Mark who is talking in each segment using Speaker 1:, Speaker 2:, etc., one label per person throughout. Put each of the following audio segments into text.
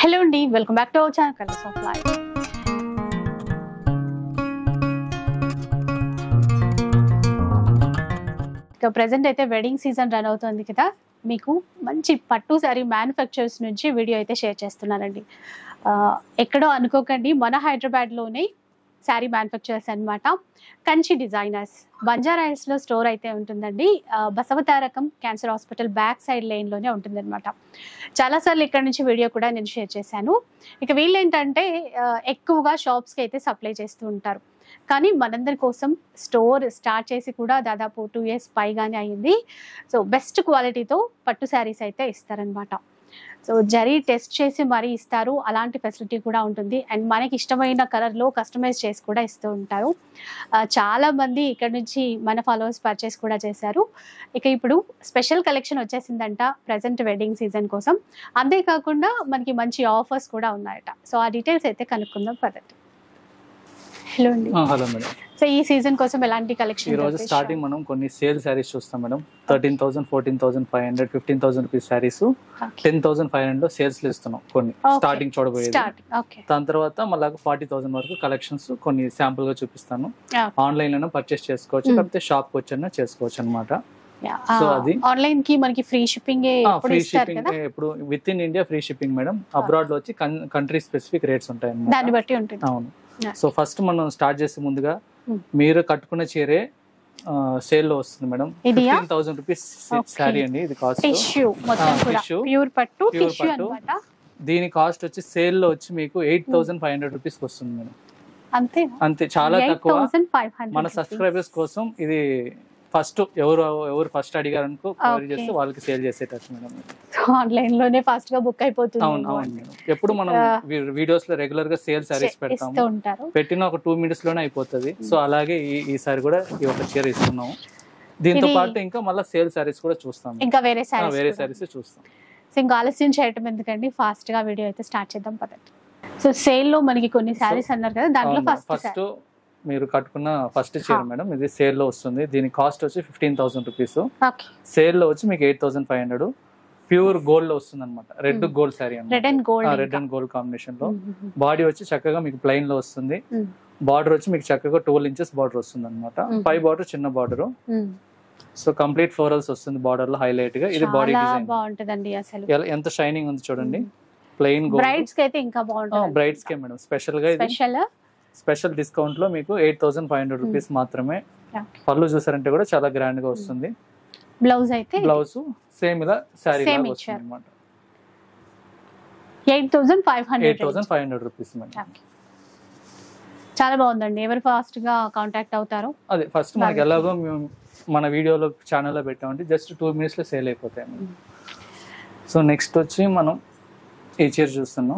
Speaker 1: Hello అండి welcome back to our channel colours of life ఇక present అయితే wedding season run అవుతుంది కదా మీకు మంచి పట్టు శారీ మ్యానుఫ్యాక్చర్స్ నుంచి వీడియో అయితే షేర్ చేస్తున్నానండి ఆ, ఎక్కడో అనుకోకండి మన హైదరాబాద్లోనే శారీ మ్యానుఫ్యాక్చర్స్ అన్నమాట కంచి డిజైనర్స్ బంజారా హిల్స్లో స్టోర్ అయితే ఉంటుందండి ఆ, Basavatarakam cancer hospital back side లైన్లోనే ఉంటుందన్నమాట చాలాసార్లు ఇక్కడ నుంచి వీడియో కూడా నేను షేర్ చేశాను ఇక వీళ్ళు ఏంటంటే ఆ, ఎక్కువగా షాప్స్కి అయితే సప్లై చేస్తూ ఉంటారు కానీ మనందరి కోసం స్టోర్ స్టార్ట్ చేసి కూడా దాదాపు టూ ఇయర్స్ పైగానే అయ్యింది సో బెస్ట్ క్వాలిటీతో పట్టు శారీస్ అయితే ఇస్తారనమాట సో జరీ టెస్ట్ చేసి మరీ ఇస్తారు అలాంటి ఫెసిలిటీ కూడా ఉంటుంది అండ్ మనకి ఇష్టమైన కలర్లో కస్టమైజ్ చేసి కూడా ఇస్తూ ఉంటారు ఆ, చాలా మంది ఇక్కడ నుంచి మన ఫాలోవర్స్ పర్చేస్ కూడా చేశారు ఇక ఇప్పుడు స్పెషల్ కలెక్షన్ వచ్చేసిందంట ప్రజెంట్ వెడ్డింగ్ సీజన్ కోసం అంతేకాకుండా మనకి మంచి ఆఫర్స్ కూడా ఉన్నాయట సో ఆ డీటెయిల్స్ అయితే కనుక్కుందాం పదండి హలో అండి
Speaker 2: హలో మేడం
Speaker 1: సో ఈ సీజన్ కోసం ఎలాంటి
Speaker 2: ఈ
Speaker 1: కలెక్షన్
Speaker 2: రోజు స్టార్టింగ్ మనం కొన్ని సేల్ శారీస్ చూస్తాం madam thirteen thousand fourteen thousand five hundred fifteen thousand rupees saris ten thousand five hundred లో సేల్స్ ఇస్తున్నాం కొన్ని
Speaker 1: Okay.
Speaker 2: స్టార్టింగ్ చూడబోయేది
Speaker 1: స్టార్ట్ ఓకే
Speaker 2: దాని తర్వాత మళ్ళీ ఫార్టీ థౌసండ్ వరకు కలెక్షన్స్ కొన్ని శాంపుల్ గా చూపిస్తాను ఆన్లైన్ లోనే పర్చేస్ చేసుకోవచ్చు
Speaker 1: Mm.
Speaker 2: కాకపోతే షాప్ కి వచ్చి చేసుకోవచ్చు అనమాట So అది-
Speaker 1: ఆన్లైన్ కి మనకి ఫ్రీ షిప్పింగ్ ఎప్పుడు
Speaker 2: ఫ్రీ
Speaker 1: ఇస్తారు
Speaker 2: షిప్పింగ్
Speaker 1: కదా
Speaker 2: ఇప్పుడు within India free shipping madam abroad లో వచ్చి కంట్రీ స్పెసిఫిక్ రేట్స్ ఉంటాయి
Speaker 1: దాన్ని
Speaker 2: అన్నమాట
Speaker 1: బట్టి ఉంటుంది
Speaker 2: అవును
Speaker 1: Yeah.
Speaker 2: సో ఫస్ట్ మనం స్టార్ట్ చేసే ముందుగా
Speaker 1: Mm.
Speaker 2: మీరు కట్టుకున్న చీరే సేల్ లో వస్తుంది మేడం
Speaker 1: ఇదియా?
Speaker 2: Fifteen thousand rupees
Speaker 1: Okay.
Speaker 2: Sari అండి ఇది కాస్ట్
Speaker 1: టిష్యూ మొత్తం
Speaker 2: Ah,
Speaker 1: కూడా
Speaker 2: tissue.
Speaker 1: ప్యూర్ పట్టు
Speaker 2: Pure
Speaker 1: టిష్యూ
Speaker 2: పట్టు.
Speaker 1: అన్నమాట
Speaker 2: దీని కాస్ట్ వచ్చి సేల్ లో వచ్చి మీకు eight thousand five hundred rupees వస్తుంది మేడం
Speaker 1: అంతే
Speaker 2: అంతే చాలా
Speaker 1: ఎయిట్
Speaker 2: తక్కువ
Speaker 1: థౌసండ్ ఫైవ్
Speaker 2: మన
Speaker 1: హండ్రెడ్
Speaker 2: సబ్స్క్రైబర్స్ కోసం ఇది ఫస్ట్ ఎవరు ఎవరు ఫస్ట్ అడిగారనుకో క్వరీ
Speaker 1: Okay.
Speaker 2: చేస్తే వాళ్ళకి సేల్ చేసేటట్టు మేడం
Speaker 1: ఆన్లైన్ లోనే ఫాస్ట్ గా బుక్ అయిపోతుంది
Speaker 2: అవును అవును మేడం ఎప్పుడు మనం
Speaker 1: Ah.
Speaker 2: వీడియోస్ లో రెగ్యులర్ గా సేల్ సారీస్
Speaker 1: ఇస్తూ
Speaker 2: పెడతాము
Speaker 1: ఉంటారు
Speaker 2: పెట్టిన ఒక టూ మినిట్స్ లోనే అయిపోతుంది సో అలాగే ఈ ఈసారి కూడా ఈ ఒక చీర ఇస్తున్నాము దీంతో
Speaker 1: ఇది-
Speaker 2: పాటు ఇంకా మళ్ళీ సేల్ సారీస్ కూడా చూస్తాం
Speaker 1: ఇంకా వేరే
Speaker 2: ఆ,
Speaker 1: సారీస్
Speaker 2: వేరే సారీస్ చూస్తాం
Speaker 1: సో ఇంకా ఆలస్యం చేయటం ఎందుకండి ఫాస్ట్ గా వీడియో అయితే స్టార్ట్ చేద్దాం పదండి సో సేల్ లో మనకి కొన్ని శారీస్ అన్నారు కదా దాంట్లో ఫస్ట్
Speaker 2: ఫస్ట్ మీరు కట్టుకున్న ఫస్ట్ చీర
Speaker 1: Ah.
Speaker 2: మేడం ఇది సేల్ లో వస్తుంది దీని కాస్ట్ వచ్చి fifteen thousand rupees
Speaker 1: okay
Speaker 2: sale లో వచ్చి మీకు eight thousand five hundred pure gold లో వస్తుంది అనమాట red
Speaker 1: Hmm.
Speaker 2: Gold sari
Speaker 1: red and gold
Speaker 2: red and gold combination లో బాడీ వచ్చి చక్కగా మీకు ప్లెయిన్ లో వస్తుంది
Speaker 1: Mm.
Speaker 2: బార్డర్ వచ్చి మీకు చక్కగా ట్వెల్వ్ ఇంచెస్ బార్డర్ వస్తుంది అనమాట
Speaker 1: Mm.
Speaker 2: పై బార్డర్ చిన్న బార్డర్ సో కంప్లీట్ ఫ్లోరల్స్ వస్తుంది బార్డర్ లో హైలైట్ గా ఇది బాడీ
Speaker 1: చాలా
Speaker 2: డిజైన్
Speaker 1: బాగుంటదండి అసలు
Speaker 2: ఎంత షైనింగ్ ఉంది చూడండి ప్లెయిన్ గోల్డ్
Speaker 1: బ్రైడ్స్ కి అయితే ఇంకా బాగుంటుంది
Speaker 2: బ్రైడ్స్ కే మేడం స్పెషల్ గా ఇది
Speaker 1: స్పెషల్
Speaker 2: స్పెషల్ డిస్కౌంట్ లో మీకు eight thousand five hundred rupees మాత్రమే పళ్ళు చూసారంటే కూడా చాలా గ్రాండ్ గా వస్తుంది
Speaker 1: బ్లౌజ్ అయితే
Speaker 2: బ్లౌజ్ సేమ్ ఇలా శారీ
Speaker 1: Same
Speaker 2: లాగా వస్తుంది
Speaker 1: ఇచ్చారు.
Speaker 2: అనమాట
Speaker 1: eight thousand five
Speaker 2: eight
Speaker 1: hundred
Speaker 2: thousand five hundred rupees madam
Speaker 1: చాలా బాగుందండి ఎవరు ఫాస్ట్ గా కాంటాక్ట్ అవుతారో
Speaker 2: అదే ఫస్ట్ మనకి
Speaker 1: బాగా.
Speaker 2: ఎలాగో మేము మన వీడియోలో ఛానల్లో పెట్టామంటే జస్ట్ టూ మినిట్స్ లో సేల్ అయిపోతాయి
Speaker 1: Mm.
Speaker 2: సో నెక్స్ట్ వచ్చి మనం ఈ చీర చూస్తున్నాం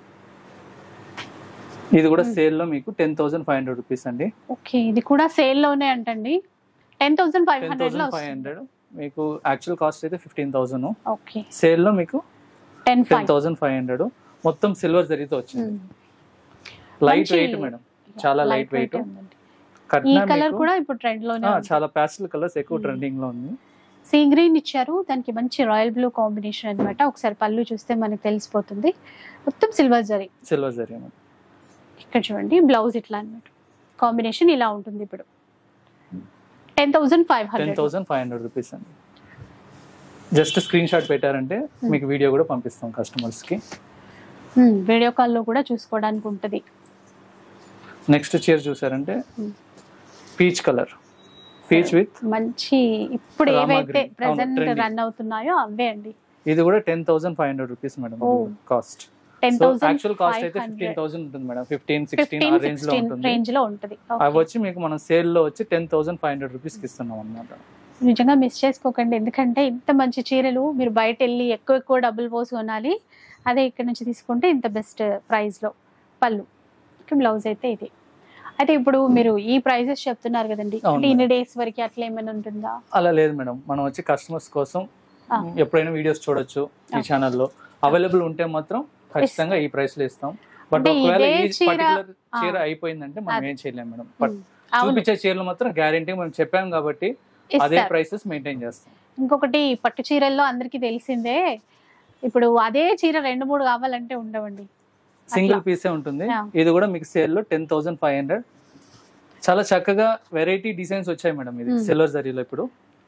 Speaker 2: ఇది కూడా
Speaker 1: Mm.
Speaker 2: సేల్ లో మీకు ten thousand five hundred rupees అండి
Speaker 1: ఓకే ఇది కూడా సేల్ లోనే అంటండి ten thousand five
Speaker 2: ten
Speaker 1: hundred లో
Speaker 2: థౌసండ్ ఫైవ్ హండ్రెడ్ మీకు యాక్చువల్ కాస్ట్ అయితే ఫిఫ్టీన్ థౌసండ్
Speaker 1: ఓకే
Speaker 2: సేల్ లో మీకు
Speaker 1: ten
Speaker 2: ten
Speaker 1: five
Speaker 2: thousand five hundred మొత్తం సిల్వర్ జరిగితే వచ్చింది లైట్
Speaker 1: మంచి-
Speaker 2: వెయిట్ మేడం చాలా light weight.
Speaker 1: ఈ
Speaker 2: కట్నా
Speaker 1: కలర్
Speaker 2: మీకు-
Speaker 1: కూడా ఇప్పుడు ట్రెండ్ లోనే
Speaker 2: ఆ,
Speaker 1: ఉంది.
Speaker 2: చాలా ప్యాస్టల్ కలర్స్ ఎక్కువ
Speaker 1: Mm.
Speaker 2: ట్రెండింగ్ లో ఉంది
Speaker 1: సీ గ్రీన్ ఇచ్చారు దానికి మంచి రాయల్ బ్లూ కాంబినేషన్ అన్నమాట ఒకసారి పళ్ళు చూస్తే మనకు తెలిసిపోతుంది మొత్తం silver zari
Speaker 2: silver zari madam
Speaker 1: ఇక్కడ చూడండి బ్లౌజ్ ఇట్లా అన్నమాట కాంబినేషన్ ఇలా ఉంటుంది ఇప్పుడు ten thousand five
Speaker 2: ten
Speaker 1: hundred
Speaker 2: thousand five hundred rupees అండి జస్ట్ స్క్రీన్ షాట్ పెట్టారంటే
Speaker 1: Hmm.
Speaker 2: మీకు వీడియో కూడా పంపిస్తాం కస్టమర్స్ కి
Speaker 1: వీడియో కాల్లో కూడా చూసుకోవడానికి ఉంటుంది
Speaker 2: నెక్స్ట్ చీర చూసారంటే
Speaker 1: Hmm.
Speaker 2: Peach colour peach with
Speaker 1: మంచి ఇప్పుడు
Speaker 2: రామా
Speaker 1: ఏవైతే
Speaker 2: green. అవును,
Speaker 1: ప్రెసెంట్
Speaker 2: trendy.
Speaker 1: రన్ అవుతున్నాయో అవే అండి
Speaker 2: ఇది కూడా ten thousand five hundred rupees madam
Speaker 1: Oh.
Speaker 2: Cost
Speaker 1: ten
Speaker 2: so
Speaker 1: thousand
Speaker 2: actual cost
Speaker 1: five
Speaker 2: అయితే ఫిఫ్టీన్
Speaker 1: హండ్రెడ్
Speaker 2: థౌసండ్ ఉంటుంది మేడం ఫిఫ్టీన్ సిక్స్టీన్
Speaker 1: ఫిఫ్టీన్
Speaker 2: ఆ రేంజ్ లో
Speaker 1: సిక్స్టీన్
Speaker 2: ఉంటుంది
Speaker 1: రేంజ్ లో ఉంటుంది
Speaker 2: అవి
Speaker 1: Okay.
Speaker 2: వచ్చి మీకు మనం సేల్ లో వచ్చి ten thousand five hundred rupees కి ఇస్తున్నాం అనమాట
Speaker 1: నిజంగా మిస్ చేసుకోకండి ఎందుకంటే ఇంత మంచి చీరలు మీరు బయట వెళ్ళి ఎక్కువ ఎక్కువ డబ్బులు పోసి కొనాలి అదే ఇక్కడ నుంచి తీసుకుంటే ఇంత బెస్ట్ ప్రైస్ లో పళ్ళు ఇక బ్లౌజ్ అయితే ఇది అయితే ఇప్పుడు మీరు ఈ ప్రైజెస్ చెప్తున్నారు కదండి
Speaker 2: అవును
Speaker 1: అంటే ఇన్ని డేస్ వరకు అట్లా ఏమైనా ఉంటుందా
Speaker 2: అలా లేదు మేడం మనం వచ్చి కస్టమర్స్ కోసం
Speaker 1: Ah.
Speaker 2: ఎప్పుడైనా వీడియోస్ చూడొచ్చు ఈ
Speaker 1: Okay.
Speaker 2: ఛానల్లో అవైలబుల్ ఉంటే మాత్రం ఖచ్చితంగా ఈ ప్రైస్ లో ఇస్తాం బట్
Speaker 1: అంటే
Speaker 2: ఒకవేళ
Speaker 1: ఇదే
Speaker 2: ఈ
Speaker 1: చీర-
Speaker 2: పర్టికులర్
Speaker 1: Ah.
Speaker 2: చీర అయిపోయిందంటే మనం
Speaker 1: అది.
Speaker 2: ఏం చేయలేం మేడం బట్
Speaker 1: ఉమ్, అవును
Speaker 2: చూపించే చీరలు మాత్రం గ్యారంటీ మనం చెప్పాం కాబట్టి అదే
Speaker 1: ఇస్తారు.
Speaker 2: ప్రైసెస్ మెయింటైన్ చేస్తాం
Speaker 1: ఇంకొకటి పట్టు చీరల్లో అందరికీ తెలిసిందే ఇప్పుడు అదే చీర రెండు మూడు కావాలంటే ఉండవండి
Speaker 2: సింగిల్
Speaker 1: అట్లా.
Speaker 2: పీసే ఉంటుంది
Speaker 1: Yeah.
Speaker 2: ఇది కూడా మీకు సేల్ లో టెన్ థౌసండ్ ఫైవ్ హండ్రెడ్ చాలా చక్కగా వెరైటీ డిజైన్స్ వచ్చాయి మేడం ఇది
Speaker 1: Hmm.
Speaker 2: సిల్వర్ జరీలో ఇప్పుడు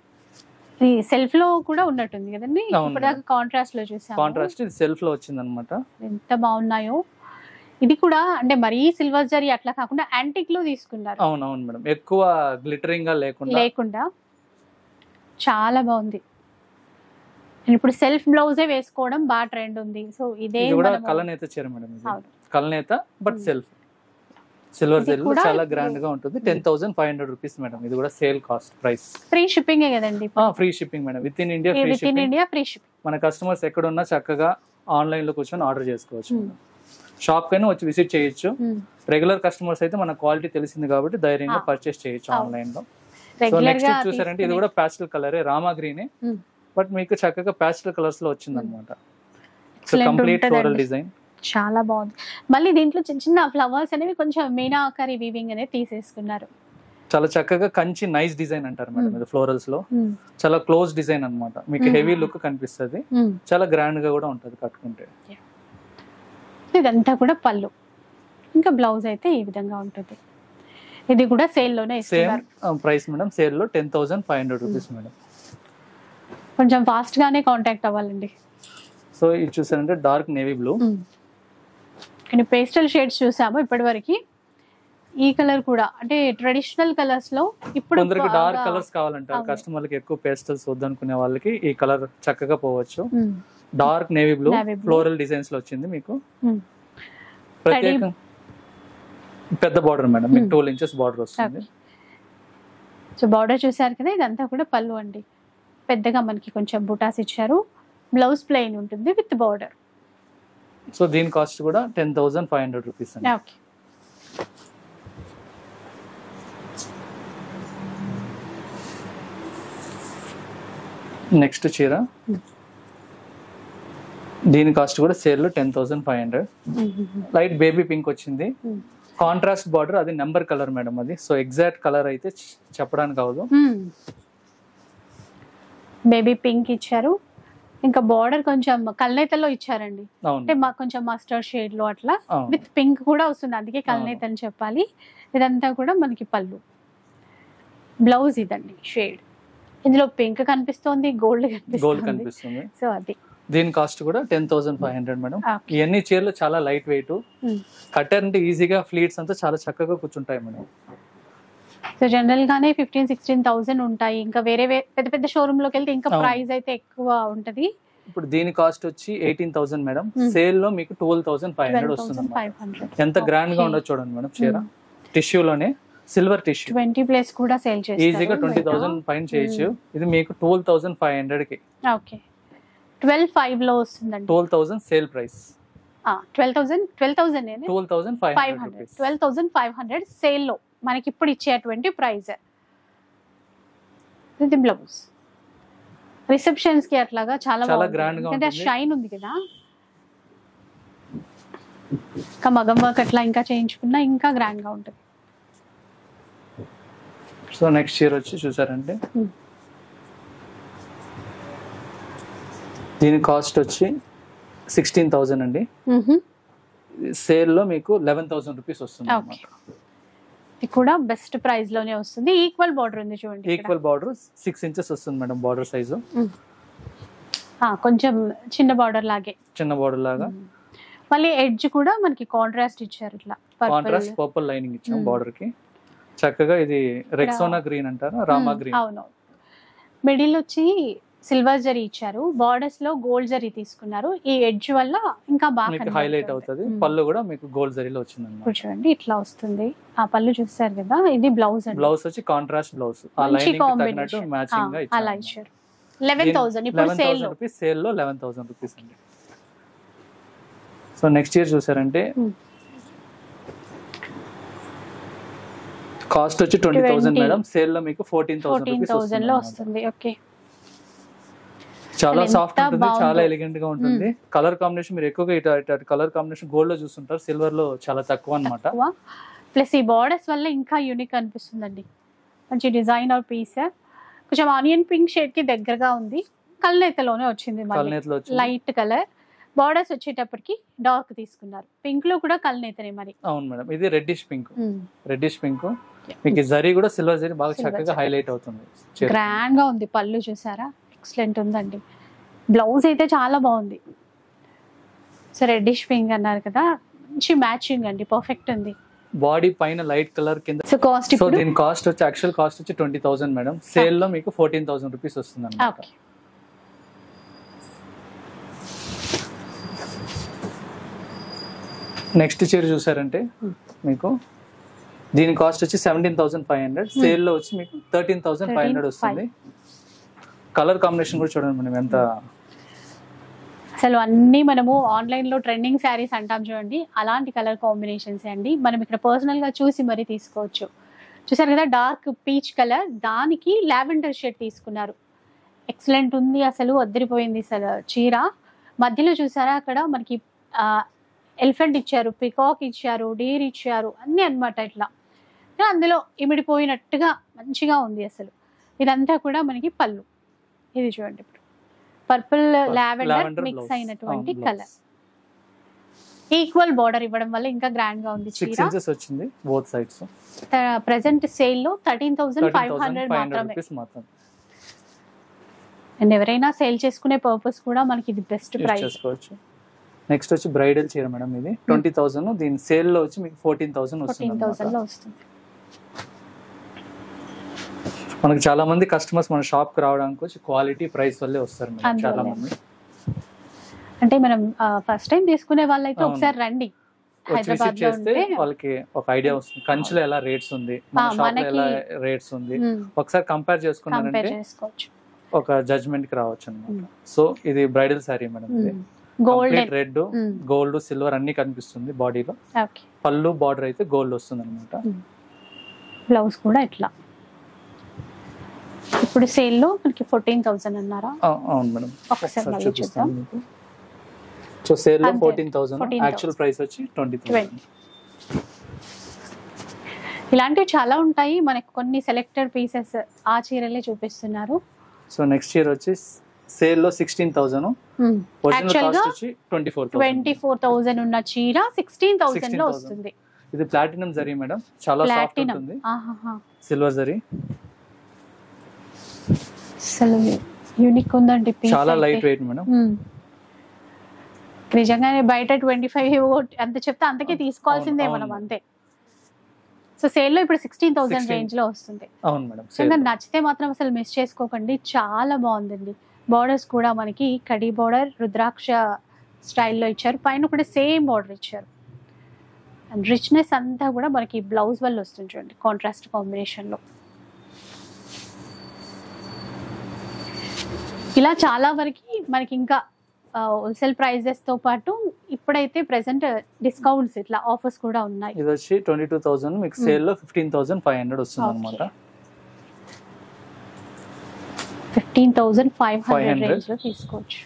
Speaker 1: ఈ సెల్ఫ్ లో కూడా ఉన్నట్టుంది కదండి
Speaker 2: అవును.
Speaker 1: ఇప్పుడు కాంట్రాస్ట్ లో చూసాము
Speaker 2: కాంట్రాస్ట్ ఇది సెల్ఫ్ లో వచ్చింది అనమాట
Speaker 1: ఎంత బాగున్నాయో ఇది కూడా అంటే మరీ సిల్వర్ జరీ అట్లా కాకుండా యాంటిక్ లో తీసుకున్నారు
Speaker 2: అవును అవును మేడం ఎక్కువ గ్లిటరింగ్ గా లేకుండా
Speaker 1: లేకుండా చాలా బాగుంది ఇప్పుడు సెల్ఫ్ బ్లౌజే వేసుకోవడం బాగా ట్రెండ్ ఉంది సో ఇదే
Speaker 2: ఇది కూడా
Speaker 1: మనము-
Speaker 2: కలనేత చీర మేడం ఇది
Speaker 1: అవును.
Speaker 2: కలనేత బట్
Speaker 1: Hmm.
Speaker 2: సెల్ఫ్ సిల్వర్
Speaker 1: ఇది
Speaker 2: జరీలో
Speaker 1: కూడా
Speaker 2: చాలా
Speaker 1: ఇప్పుడు-
Speaker 2: గ్రాండ్ గా ఉంటుంది ten thousand five hundred rupees madam ఇది కూడా sale cost price
Speaker 1: free shipping కదండి
Speaker 2: free shipping madam within India free
Speaker 1: within
Speaker 2: shipping
Speaker 1: India free shipping
Speaker 2: మన కస్టమర్స్ ఎక్కడున్నా చక్కగా ఆన్లైన్ లో కూర్చొని ఆర్డర్ చేసుకోవచ్చు షాప్ కైనా వచ్చి విజిట్ చేయొచ్చు రెగ్యులర్ కస్టమర్స్ అయితే మన క్వాలిటీ తెలిసింది కాబట్టి ధైర్యంగా
Speaker 1: ఆ.
Speaker 2: పర్చేస్ చేయొచ్చు
Speaker 1: అవును.
Speaker 2: ఆన్లైన్ లో సో
Speaker 1: రెగ్యులర్
Speaker 2: నెక్స్ట్
Speaker 1: గా
Speaker 2: చూసారంటే ఇది కూడా ప్యాస్టల్ కలరే రామా గ్రీనే
Speaker 1: Hmm.
Speaker 2: బట్ మీకు చక్కగా ప్యాస్టల్ కలర్స్ లో వచ్చింది అనమాట సో
Speaker 1: Excellent
Speaker 2: కంప్లీట్ ఫ్లోరల్
Speaker 1: ఉంటదండి.
Speaker 2: డిజైన్
Speaker 1: చాలా బాగుంది మళ్ళీ దీంట్లో చిన్న చిన్న ఫ్లవర్స్ అనేవి కొంచెం మీనాకరి వీవింగ్ అనేది తీసేసుకున్నారు
Speaker 2: చాలా చక్కగా కంచి నైస్ డిజైన్ అంటారు మేడం
Speaker 1: Hmm.
Speaker 2: ఇది ఫ్లోరల్స్ లో చాలా క్లోజ్ డిజైన్ అన్నమాట మీకు
Speaker 1: Hmm.
Speaker 2: హెవీ లుక్ కనిపిస్తుంది చాలా గ్రాండ్ గా కూడా ఉంటది కట్టుకుంటే
Speaker 1: ఇదంతా కూడా పళ్ళు ఇంకా బ్లౌజ్ అయితే ఈ విధంగా ఉంటుంది ఇది కూడా సేల్ లోనే
Speaker 2: సేమ్
Speaker 1: ఇస్తున్నారు
Speaker 2: ప్రైస్ మేడం సేల్ లో ten thousand five hundred rupees madam
Speaker 1: కొంచెం ఫాస్ట్ గానే కాంటాక్ట్ అవ్వాలండి
Speaker 2: సో ఇది చూసారంటే డార్క్ నేవీ బ్లూ
Speaker 1: కానీ పేస్టల్ షేడ్స్ చూసాము ఇప్పటివరకు ఈ కలర్ కూడా అంటే ట్రెడిషనల్ కలర్స్ లో ఇప్పుడు
Speaker 2: కొందరికి డార్క్
Speaker 1: బాగా-
Speaker 2: కలర్స్ కావాలంటారు
Speaker 1: అవును.
Speaker 2: కస్టమర్లకి ఎక్కువ పేస్టల్స్ వద్దనుకునే వాళ్ళకి ఈ కలర్ చక్కగా పోవచ్చు
Speaker 1: um,
Speaker 2: dark navy blue
Speaker 1: Navy blue.
Speaker 2: Floral designs లో వచ్చింది మీకు
Speaker 1: ఉమ్.
Speaker 2: ప్రత్యేక పెద్ద బార్డర్ మేడం మీకు
Speaker 1: Hmm.
Speaker 2: ట్వెల్వ్ ఇంచెస్ బార్డర్ వస్తుంది
Speaker 1: సో బార్డర్ చూసారు కదా ఇదంతా కూడా పళ్ళు అండి పెద్దగా మనకి కొంచెం బుటాస్ ఇచ్చారు బ్లౌజ్ ప్లెయిన్ ఉంటుంది విత్ బార్డర్
Speaker 2: సో దీని కాస్ట్ కూడా ten thousand five hundred rupees అండి
Speaker 1: ఓకే
Speaker 2: నెక్స్ట్ చీర దీని కాస్ట్ కూడా సేల్ లో ten thousand five hundred light baby pink వచ్చింది కాంట్రాస్ట్ బార్డర్ అది నెంబర్ కలర్ మేడం అది సో ఎగ్జాక్ట్ కలర్ అయితే చ- చెప్పడానికి అవదు
Speaker 1: బేబీ పింక్ ఇచ్చారు ఇంకా బార్డర్ కొంచెం కల్నేతలో ఇచ్చారండి అంటే
Speaker 2: అవును
Speaker 1: మాకు కొంచెం మస్టర్డ్ షేడ్ లో అట్లా
Speaker 2: అవును.
Speaker 1: విత్ పింక్ కూడా వస్తుంది అందుకే కల్నేత అని చెప్పాలి ఇదంతా కూడా మనకి పళ్ళు బ్లౌజ్ ఇదండి షేడ్ ఇందులో పింక్ కనిపిస్తోంది గోల్డ్
Speaker 2: గోల్డ్
Speaker 1: కనిపిస్తుంది
Speaker 2: కనిపిస్తుంది
Speaker 1: సో అది
Speaker 2: దీని కాస్ట్ కూడా ten thousand five hundred madam
Speaker 1: Okay.
Speaker 2: ఇవన్నీ చీరలు చాలా లైట్ వెయిట్
Speaker 1: Hmm.
Speaker 2: కట్టర్ అంటే ఈజీగా ఫ్లీట్స్ అంతా చాలా చక్కగా కూర్చుంటాయి మేడం
Speaker 1: సో జనరల్ గానే ఫిఫ్టీన్ సిక్స్టీన్ థౌసండ్ ఉంటాయి ఇంకా వేరే వే- పెద్ద పెద్ద షోరూమ్ లోకి వెళ్తే ఇంకా
Speaker 2: అవును.
Speaker 1: ప్రైస్ అయితే ఎక్కువ ఉంటది
Speaker 2: ఇప్పుడు దీని కాస్ట్ వచ్చి eighteen thousand madam
Speaker 1: Hmm.
Speaker 2: Sale లో మీకు twelve thousand five hundred
Speaker 1: twelve
Speaker 2: వస్తుంది
Speaker 1: థౌసండ్
Speaker 2: అన్నమాట.
Speaker 1: ఫైవ్ హండ్రెడ్
Speaker 2: ఎంత గ్రాండ్ గా
Speaker 1: Okay.
Speaker 2: ఉండదు చూడండి మేడం చీర టిష్యూలోనే సిల్వర్ టిష్యూ
Speaker 1: ట్వంటీ ప్లేస్ కూడా సేల్
Speaker 2: ఈజీగా ట్వంటీ థౌసండ్ పైన చేయొచ్చు ఇది మీకు ట్వెల్వ్ థౌసండ్ ఫైవ్ హండ్రెడ్ కి
Speaker 1: ఓకే ట్వెల్వ్ ఫైవ్ లో వస్తుందండి
Speaker 2: twelve thousand sale price
Speaker 1: twelve thousand twelve thousand
Speaker 2: twelve thousand five
Speaker 1: five
Speaker 2: hundred
Speaker 1: hundred
Speaker 2: rupees
Speaker 1: twelve thousand five hundred sale లో మనకి ఇప్పుడు ఇచ్చేటువంటి ప్రైస్ ఇది బ్లౌజ్ రిసెప్షన్స్ కి అట్లాగా చాలా
Speaker 2: చాలా
Speaker 1: బాగుంటుంది.
Speaker 2: grand గా
Speaker 1: ఎందుకంటే
Speaker 2: ఉంటుంది.
Speaker 1: షైన్ ఉంది కదా ఇంకా మగం వర్క్ అట్లా ఇంకా చేయించుకున్నా ఇంకా గ్రాండ్ గా ఉంటుంది
Speaker 2: సో నెక్స్ట్ ఇయర్ వచ్చి చూసారంటే
Speaker 1: Hmm.
Speaker 2: దీని కాస్ట్ వచ్చి సిక్స్టీన్ థౌసండ్ అండి సేల్ లో మీకు లెవెన్ థౌసండ్ రూపీస్ వస్తుంది
Speaker 1: ఓకే ఇది కూడా బెస్ట్ ప్రైస్ లోనే వస్తుంది ఈక్వల్ బార్డర్ ఉంది చూడండి ఇక్కడ.
Speaker 2: ఈక్వల్ బార్డర్ సిక్స్ ఇంచెస్ వస్తుంది మేడం బార్డర్ సైజు
Speaker 1: ఆ, కొంచెం చిన్న బార్డర్ లాగే
Speaker 2: చిన్న బార్డర్ లాగా
Speaker 1: మళ్ళీ ఎడ్జ్ కూడా మనకి కాంట్రాస్ట్ ఇచ్చారు ఇట్లా పర్పుల్
Speaker 2: కాంట్రాస్ట్ పర్పుల్ లైనింగ్ ఇచ్చాం
Speaker 1: Hmm.
Speaker 2: బార్డర్ కి చక్కగా ఇది రెక్సోనా గ్రీన్ అంటారు రామా గ్రీన్
Speaker 1: అవును మిడిల్ వచ్చి సిల్వర్ జరీ ఇచ్చారు బార్డర్స్ లో గోల్డ్ జరీ తీసుకున్నారు ఈ ఎడ్జ్ వల్ల ఇంకా బాగా
Speaker 2: మీకు
Speaker 1: కనబడుతుంది.
Speaker 2: హైలైట్ అవుతుంది
Speaker 1: Hmm.
Speaker 2: పళ్ళు కూడా మీకు గోల్డ్ జరీలో వచ్చింది అనమాట
Speaker 1: ఇప్పుడు చూడండి ఇట్లా వస్తుంది ఆ పళ్ళు చూస్తారు కదా ఇది బ్లౌజ్ అండి
Speaker 2: బ్లౌజ్ వచ్చి కాంట్రాస్ట్ బ్లౌజ్ ఆ
Speaker 1: మంచి
Speaker 2: లైనింగ్ తగినట్టు
Speaker 1: కాంబినేషన్
Speaker 2: మ్యాచింగ్ గా
Speaker 1: అలా ఇచ్చారు లెవెన్ థౌసండ్ ఇప్పుడు
Speaker 2: eleven
Speaker 1: sale
Speaker 2: thousand rupees sale లో లెవెన్ థౌసండ్ రూపీస్ అండి సో నెక్స్ట్ ఇయర్ చూసారంటే
Speaker 1: Hmm.
Speaker 2: కాస్ట్ వచ్చి ట్వంటీ థౌసండ్
Speaker 1: 20.
Speaker 2: మేడం సేల్ లో మీకు fourteen thousand
Speaker 1: fourteen
Speaker 2: rupees
Speaker 1: thousand లో
Speaker 2: వస్తుంది
Speaker 1: వస్తుంది ఓకే
Speaker 2: చాలా
Speaker 1: అసలు
Speaker 2: సాఫ్ట్
Speaker 1: ఎంత
Speaker 2: ఉంటుంది
Speaker 1: బాగుందో.
Speaker 2: చాలా ఎలిగెంట్ గా ఉంటుంది కలర్ కాంబినేషన్ మీరు ఎక్కువగా ఇటు ఇటు కలర్ కాంబినేషన్ గోల్డ్ లో చూస్తుంటారు సిల్వర్ లో చాలా తక్కువ అన్నమాట
Speaker 1: తక్కువ ప్లస్ ఈ బార్డర్స్ వల్ల ఇంకా యూనిక్ అనిపిస్తుందండి మంచి డిజైనర్ పీస్ కొంచెం ఆనియన్ పింక్ షేడ్ కి దగ్గరగా ఉంది కల్నేతలోనే వచ్చింది మళ్ళీ
Speaker 2: కల్నేతలో వచ్చి
Speaker 1: లైట్ కలర్ బార్డర్స్ వచ్చేటప్పటికి డార్క్ తీసుకున్నారు పింక్ లో కూడా కలనేతనే మరి
Speaker 2: అవును మేడం ఇది రెడ్డిష్ పింక్ రెడ్డిష్ పింక్ మీకు ఈ జరీ కూడా సిల్వర్ జరీ బాగా
Speaker 1: Silver
Speaker 2: చక్కగా
Speaker 1: జరీ.
Speaker 2: హైలైట్ అవుతుంది చీర.
Speaker 1: గ్రాండ్ గా ఉంది పళ్ళు చూసారా ఎక్సలెంట్ ఉందండి బ్లౌజ్ అయితే చాలా బాగుంది సో రెడ్డిష్ పింక్ అన్నారు కదా మంచి మ్యాచింగ్ అండి పర్ఫెక్ట్ ఉంది
Speaker 2: బాడీ పైన లైట్ కలర్ కింద
Speaker 1: సో కాస్ట్
Speaker 2: సో
Speaker 1: ఇప్పుడు
Speaker 2: దీని కాస్ట్ వచ్చి యాక్చువల్ కాస్ట్ వచ్చి ట్వంటీ థౌసండ్ మేడం సేల్ లో మీకు ఫోర్టీన్ థౌసండ్ రూపీస్ వస్తుంది అనమాట
Speaker 1: ఓకే
Speaker 2: నెక్స్ట్ చీర చూసారంటే
Speaker 1: Hmm.
Speaker 2: మీకు దీని కాస్ట్ వచ్చి seventeen thousand five hundred sale లో వచ్చి మీకు థర్టీన్ థౌసండ్ ఫైవ్ హండ్రెడ్ వస్తుంది కలర్ కాంబినేషన్ కూడా చూడండి మనం ఎంత
Speaker 1: అసలు అన్ని మనము ఆన్లైన్ లో ట్రెండింగ్ శారీస్ అంటాం చూడండి అలాంటి కలర్ కాంబినేషన్స్ అండి మనం ఇక్కడ పర్సనల్ గా చూసి మరీ తీసుకోవచ్చు చూసారు కదా డార్క్ పీచ్ కలర్ దానికి లావెండర్ షేడ్ తీసుకున్నారు ఎక్సలెంట్ ఉంది అసలు అద్దరిపోయింది అసలు చీర మధ్యలో చూసారా అక్కడ మనకి ఎలిఫెంట్ ఇచ్చారు పికాక్ ఇచ్చారు డీర్ ఇచ్చారు అన్ని అన్నమాట ఇట్లా అందులో ఇమిడిపోయినట్టుగా మంచిగా ఉంది అసలు ఇదంతా కూడా మనకి పళ్ళు ఇది చూడండి ఇప్పుడు purple lavender
Speaker 2: Lavender
Speaker 1: mix
Speaker 2: blouse.
Speaker 1: అయినటువంటి
Speaker 2: అవును,
Speaker 1: కలర్ ఈక్వల్ బార్డర్ ఇవ్వడం వల్ల ఇంకా గ్రాండ్ గా ఉంది
Speaker 2: సిక్స్
Speaker 1: చీర
Speaker 2: ఇంచెస్ వచ్చింది బోత్ సైడ్స్
Speaker 1: ప్రెసెంట్ సేల్ లో thirteen thousand
Speaker 2: thirteen
Speaker 1: five
Speaker 2: thousand
Speaker 1: hundred
Speaker 2: five hundred
Speaker 1: మాత్రమే
Speaker 2: రూపీస్ మాత్రం
Speaker 1: అండ్ ఎవరైనా సేల్ చేసుకునే పర్పస్ కూడా మనకి ఇది బెస్ట్
Speaker 2: యూస్
Speaker 1: ప్రైస్
Speaker 2: చేసుకోవచ్చు నెక్స్ట్ వచ్చి బ్రైడల్ చీర మేడం ఇది ట్వంటీ థౌసండ్ దీని సేల్ లో వచ్చి మీకు ఫోర్టీన్ థౌసండ్ వస్తుంది
Speaker 1: ఫోర్టీన్ థౌసండ్
Speaker 2: అన్నమాట.
Speaker 1: లో వస్తుంది
Speaker 2: మనకి చాలా మంది కస్టమర్స్ మన షాప్ కి రావడానికి వచ్చి క్వాలిటీ ప్రైస్ వల్లే వస్తారు మేడం
Speaker 1: అందువల్లే.
Speaker 2: చాలా మంది
Speaker 1: అంటే మనం ఫస్ట్ టైం తీసుకునే వాళ్ళైతే
Speaker 2: అవును.
Speaker 1: ఒకసారి రండి
Speaker 2: వచ్చి
Speaker 1: హైదరాబాద్
Speaker 2: విజిట్
Speaker 1: లో
Speaker 2: చేస్తే
Speaker 1: ఉంటే
Speaker 2: వాళ్ళకి ఒక ఐడియా వస్తుంది కంచిలో ఎలా రేట్స్ ఉంది మన
Speaker 1: ఆ,
Speaker 2: షాప్ లో
Speaker 1: మనకి-
Speaker 2: ఎలా రేట్స్ ఉంది ఒకసారి కంపేర్
Speaker 1: కంపేర్
Speaker 2: చేసుకున్నారంటే
Speaker 1: చేసుకోవచ్చు
Speaker 2: ఒక జడ్జ్మెంట్ కి రావచ్చు అనమాట సో ఇది బ్రైడల్ శారీ మేడం ఇది
Speaker 1: గోల్డెన్
Speaker 2: రెడ్ గోల్డ్ సిల్వర్ అన్ని కనిపిస్తుంది బాడీలో
Speaker 1: ఓకే
Speaker 2: పళ్ళు బార్డర్ అయితే గోల్డ్ వస్తుంది అనమాట
Speaker 1: బ్లౌజ్ కూడా ఇట్లా ఇప్పుడు సేల్ లో మనకి ఫోర్టీన్ థౌసండ్ అన్నారా
Speaker 2: అవును మేడం
Speaker 1: ఒకసారి
Speaker 2: ఒకసారి
Speaker 1: మళ్ళీ
Speaker 2: చూపిస్తాను
Speaker 1: చూద్దాం.
Speaker 2: మీకు సో సేల్ లో
Speaker 1: అంతే.
Speaker 2: Fourteen thousand
Speaker 1: 14,000.
Speaker 2: యాక్చువల్ ప్రైస్ వచ్చి ట్వంటీ థౌసండ్
Speaker 1: ఇలాంటివి చాలా ఉంటాయి మనకి కొన్ని సెలెక్టెడ్ పీసెస్ ఆ చీరలే చూపిస్తున్నారు
Speaker 2: సో నెక్స్ట్ ఇయర్ వచ్చి సేల్ లో సిక్స్టీన్ థౌసండ్ ఒరిజినల్
Speaker 1: యాక్చువల్ గా
Speaker 2: కాస్ట్ వచ్చి twenty four
Speaker 1: twenty four thousand ఉన్న చీర సిక్స్టీన్ థౌసండ్ లో
Speaker 2: 16,000.
Speaker 1: వస్తుంది
Speaker 2: ఇది ప్లాటినం జరీ మేడం చాలా సాఫ్ట్
Speaker 1: ప్లాటినం
Speaker 2: ఉంటుంది
Speaker 1: ఆహాహా.
Speaker 2: సిల్వర్ జరీ
Speaker 1: అసలు యూనిక్ ఉందండి piece
Speaker 2: చాలా
Speaker 1: అయితే.
Speaker 2: లైట్ వెయిట్ మేడం
Speaker 1: మ్మ్. నిజంగానే బయట ట్వంటీ ఫైవ్ అంత చెప్తే అంతకే తీసుకోవాల్సిందే
Speaker 2: అవును,
Speaker 1: మనం
Speaker 2: అవును.
Speaker 1: అంతే సో సేల్ లో ఇప్పుడు సిక్స్టీన్ థౌసండ్
Speaker 2: 16.
Speaker 1: రేంజ్ లో వస్తుంది
Speaker 2: అవును మేడం
Speaker 1: ఇంకా నచ్చితే మాత్రం అసలు మిస్ చేసుకోకండి చాలా బాగుందండి బార్డర్స్ కూడా మనకి కడి బార్డర్ రుద్రాక్ష స్టైల్లో ఇచ్చారు పైన కూడా సేమ్ బార్డర్ ఇచ్చారు అండ్ రిచ్నెస్ అంతా కూడా మనకి బ్లౌజ్ వల్ల వస్తుంది చూడండి కాంట్రాస్ట్ కాంబినేషన్ లో ఇలా చాలా వరకు మనకి ఇంకా హోల్సేల్ ప్రైజెస్ తో పాటు ఇప్పుడైతే ప్రెసెంట్ డిస్కౌంట్స్ ఇట్లా ఆఫర్స్ కూడా ఉన్నాయి
Speaker 2: ఇది వచ్చి ట్వంటీ టూ థౌసండ్ మీకు సేల్ లో ఫిఫ్టీన్ థౌసండ్ ఫైవ్ హండ్రెడ్ వస్తుంది
Speaker 1: Okay.
Speaker 2: అనమాట
Speaker 1: fifteen thousand five hundred
Speaker 2: 500.
Speaker 1: Range లో తీసుకోవచ్చు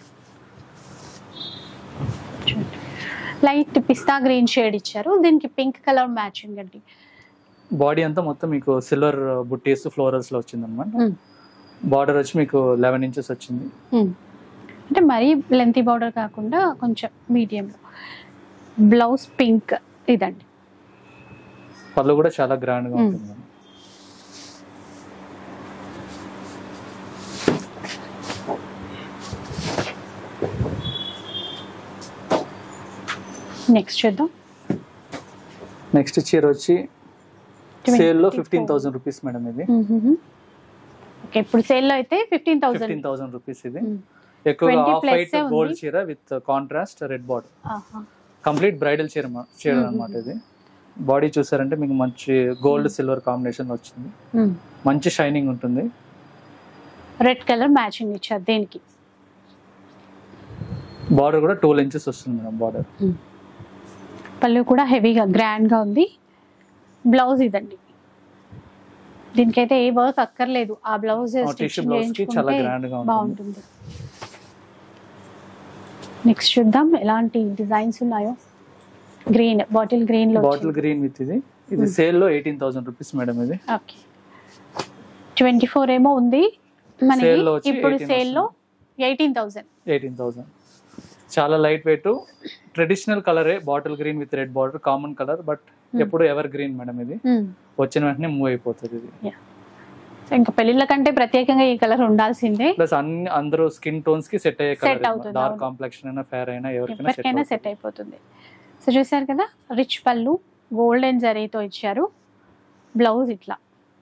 Speaker 1: లైట్ పిస్తా గ్రీన్ షేడ్ ఇచ్చారు దీనికి పింక్ కలర్ మ్యాచింగ్ అండి
Speaker 2: బాడీ అంతా మొత్తం మీకు సిల్వర్ బుట్టీస్ ఫ్లోరల్స్ లో వచ్చింది అనమాట
Speaker 1: Hmm.
Speaker 2: బార్డర్ వచ్చి మీకు లెవెన్ ఇంచెస్ వచ్చింది
Speaker 1: అంటే మరీ లెంతీ బార్డర్ కాకుండా కొంచెం మీడియంలో బ్లౌజ్ పింక్ ఇదండి
Speaker 2: పళ్ళు కూడా చాలా గ్రాండ్ గా
Speaker 1: Hmm.
Speaker 2: ఉంటుంది మేడం.
Speaker 1: నెక్స్ట్ చూద్దాం
Speaker 2: నెక్స్ట్ చీర వచ్చి సేల్ లో ఫిఫ్టీన్
Speaker 1: 24.
Speaker 2: థౌసండ్ రూపీస్ మేడం ఇది
Speaker 1: ఓకే ఇప్పుడు సేల్ లో అయితే fifteen thousand
Speaker 2: fifteen thousand rupees ఇది ఎక్కువగా
Speaker 1: 20
Speaker 2: ఆఫ్
Speaker 1: plus
Speaker 2: వైట్
Speaker 1: ఏ ఉంది.
Speaker 2: గోల్డ్ చీర with contrast red border complete bridal చీర మా- చీర
Speaker 1: Mhm.
Speaker 2: అనమాట ఇది బాడీ చూసారంటే మీకు మంచి గోల్డ్ సిల్వర్ కాంబినేషన్ వచ్చింది మంచి షైనింగ్ ఉంటుంది
Speaker 1: రెడ్ కలర్ మ్యాచింగ్ ఇచ్చారు దేనికి
Speaker 2: బార్డర్ కూడా టూ ఇంచెస్ వస్తుంది మేడం బార్డర్
Speaker 1: పళ్ళు కూడా హెవీగా గ్రాండ్ గా ఉంది బ్లౌజ్ ఇదండి దీనికైతే ఏ వర్క్ అక్కర్లేదు ఆ బ్లౌజ్
Speaker 2: టిష్యూ బ్లౌజ్ కి చాలా గ్రాండ్ గా ఉంటుంది
Speaker 1: బాగుంటుంది నెక్స్ట్ చూద్దాం ఎలాంటి డిజైన్స్ ఉన్నాయో గ్రీన్ బాటిల్ గ్రీన్ లో
Speaker 2: బాటిల్ గ్రీన్ విత్ ఇది ఇది సేల్ లో ఎయిటీన్ థౌసండ్ రూపీస్ మేడం ఇది
Speaker 1: ఓకే ట్వంటీ ఫోర్ ఏమో ఉంది మనకి
Speaker 2: Sale లో వచ్చి
Speaker 1: ఇప్పుడు
Speaker 2: 18
Speaker 1: సేల్ లో ఎయిటీన్ థౌసండ్
Speaker 2: ఎయిటీన్ థౌసండ్ చాలా లైట్ వెయిట్ ట్రెడిషనల్ కలరే bottle green with red border common colour but ఎప్పుడు ఎవర్ గ్రీన్ మేడం ఇది వచ్చిన వెంటనే మూవ్ అయిపోతుంది ఇది
Speaker 1: సో ఇంకా పెళ్లిళ్ళ కంటే ప్రత్యేకంగా ఈ కలర్ ఉండాల్సిందే
Speaker 2: ప్లస్ అన్ని అందరూ స్కిన్ టోన్స్ కి సెట్ అయ్యే
Speaker 1: Set
Speaker 2: కలర్
Speaker 1: అవుతుంది,
Speaker 2: డార్క్
Speaker 1: అవును.
Speaker 2: కాంప్లెక్షన్ అయినా ఫేర్ అయినా ఎవరికైనా
Speaker 1: ఎవరికైనా
Speaker 2: సెట్
Speaker 1: సెట్ అయిపోతుంది సో చూసారు కదా రిచ్ పళ్ళు గోల్డెన్ జరీతో ఇచ్చారు బ్లౌజ్ ఇట్లా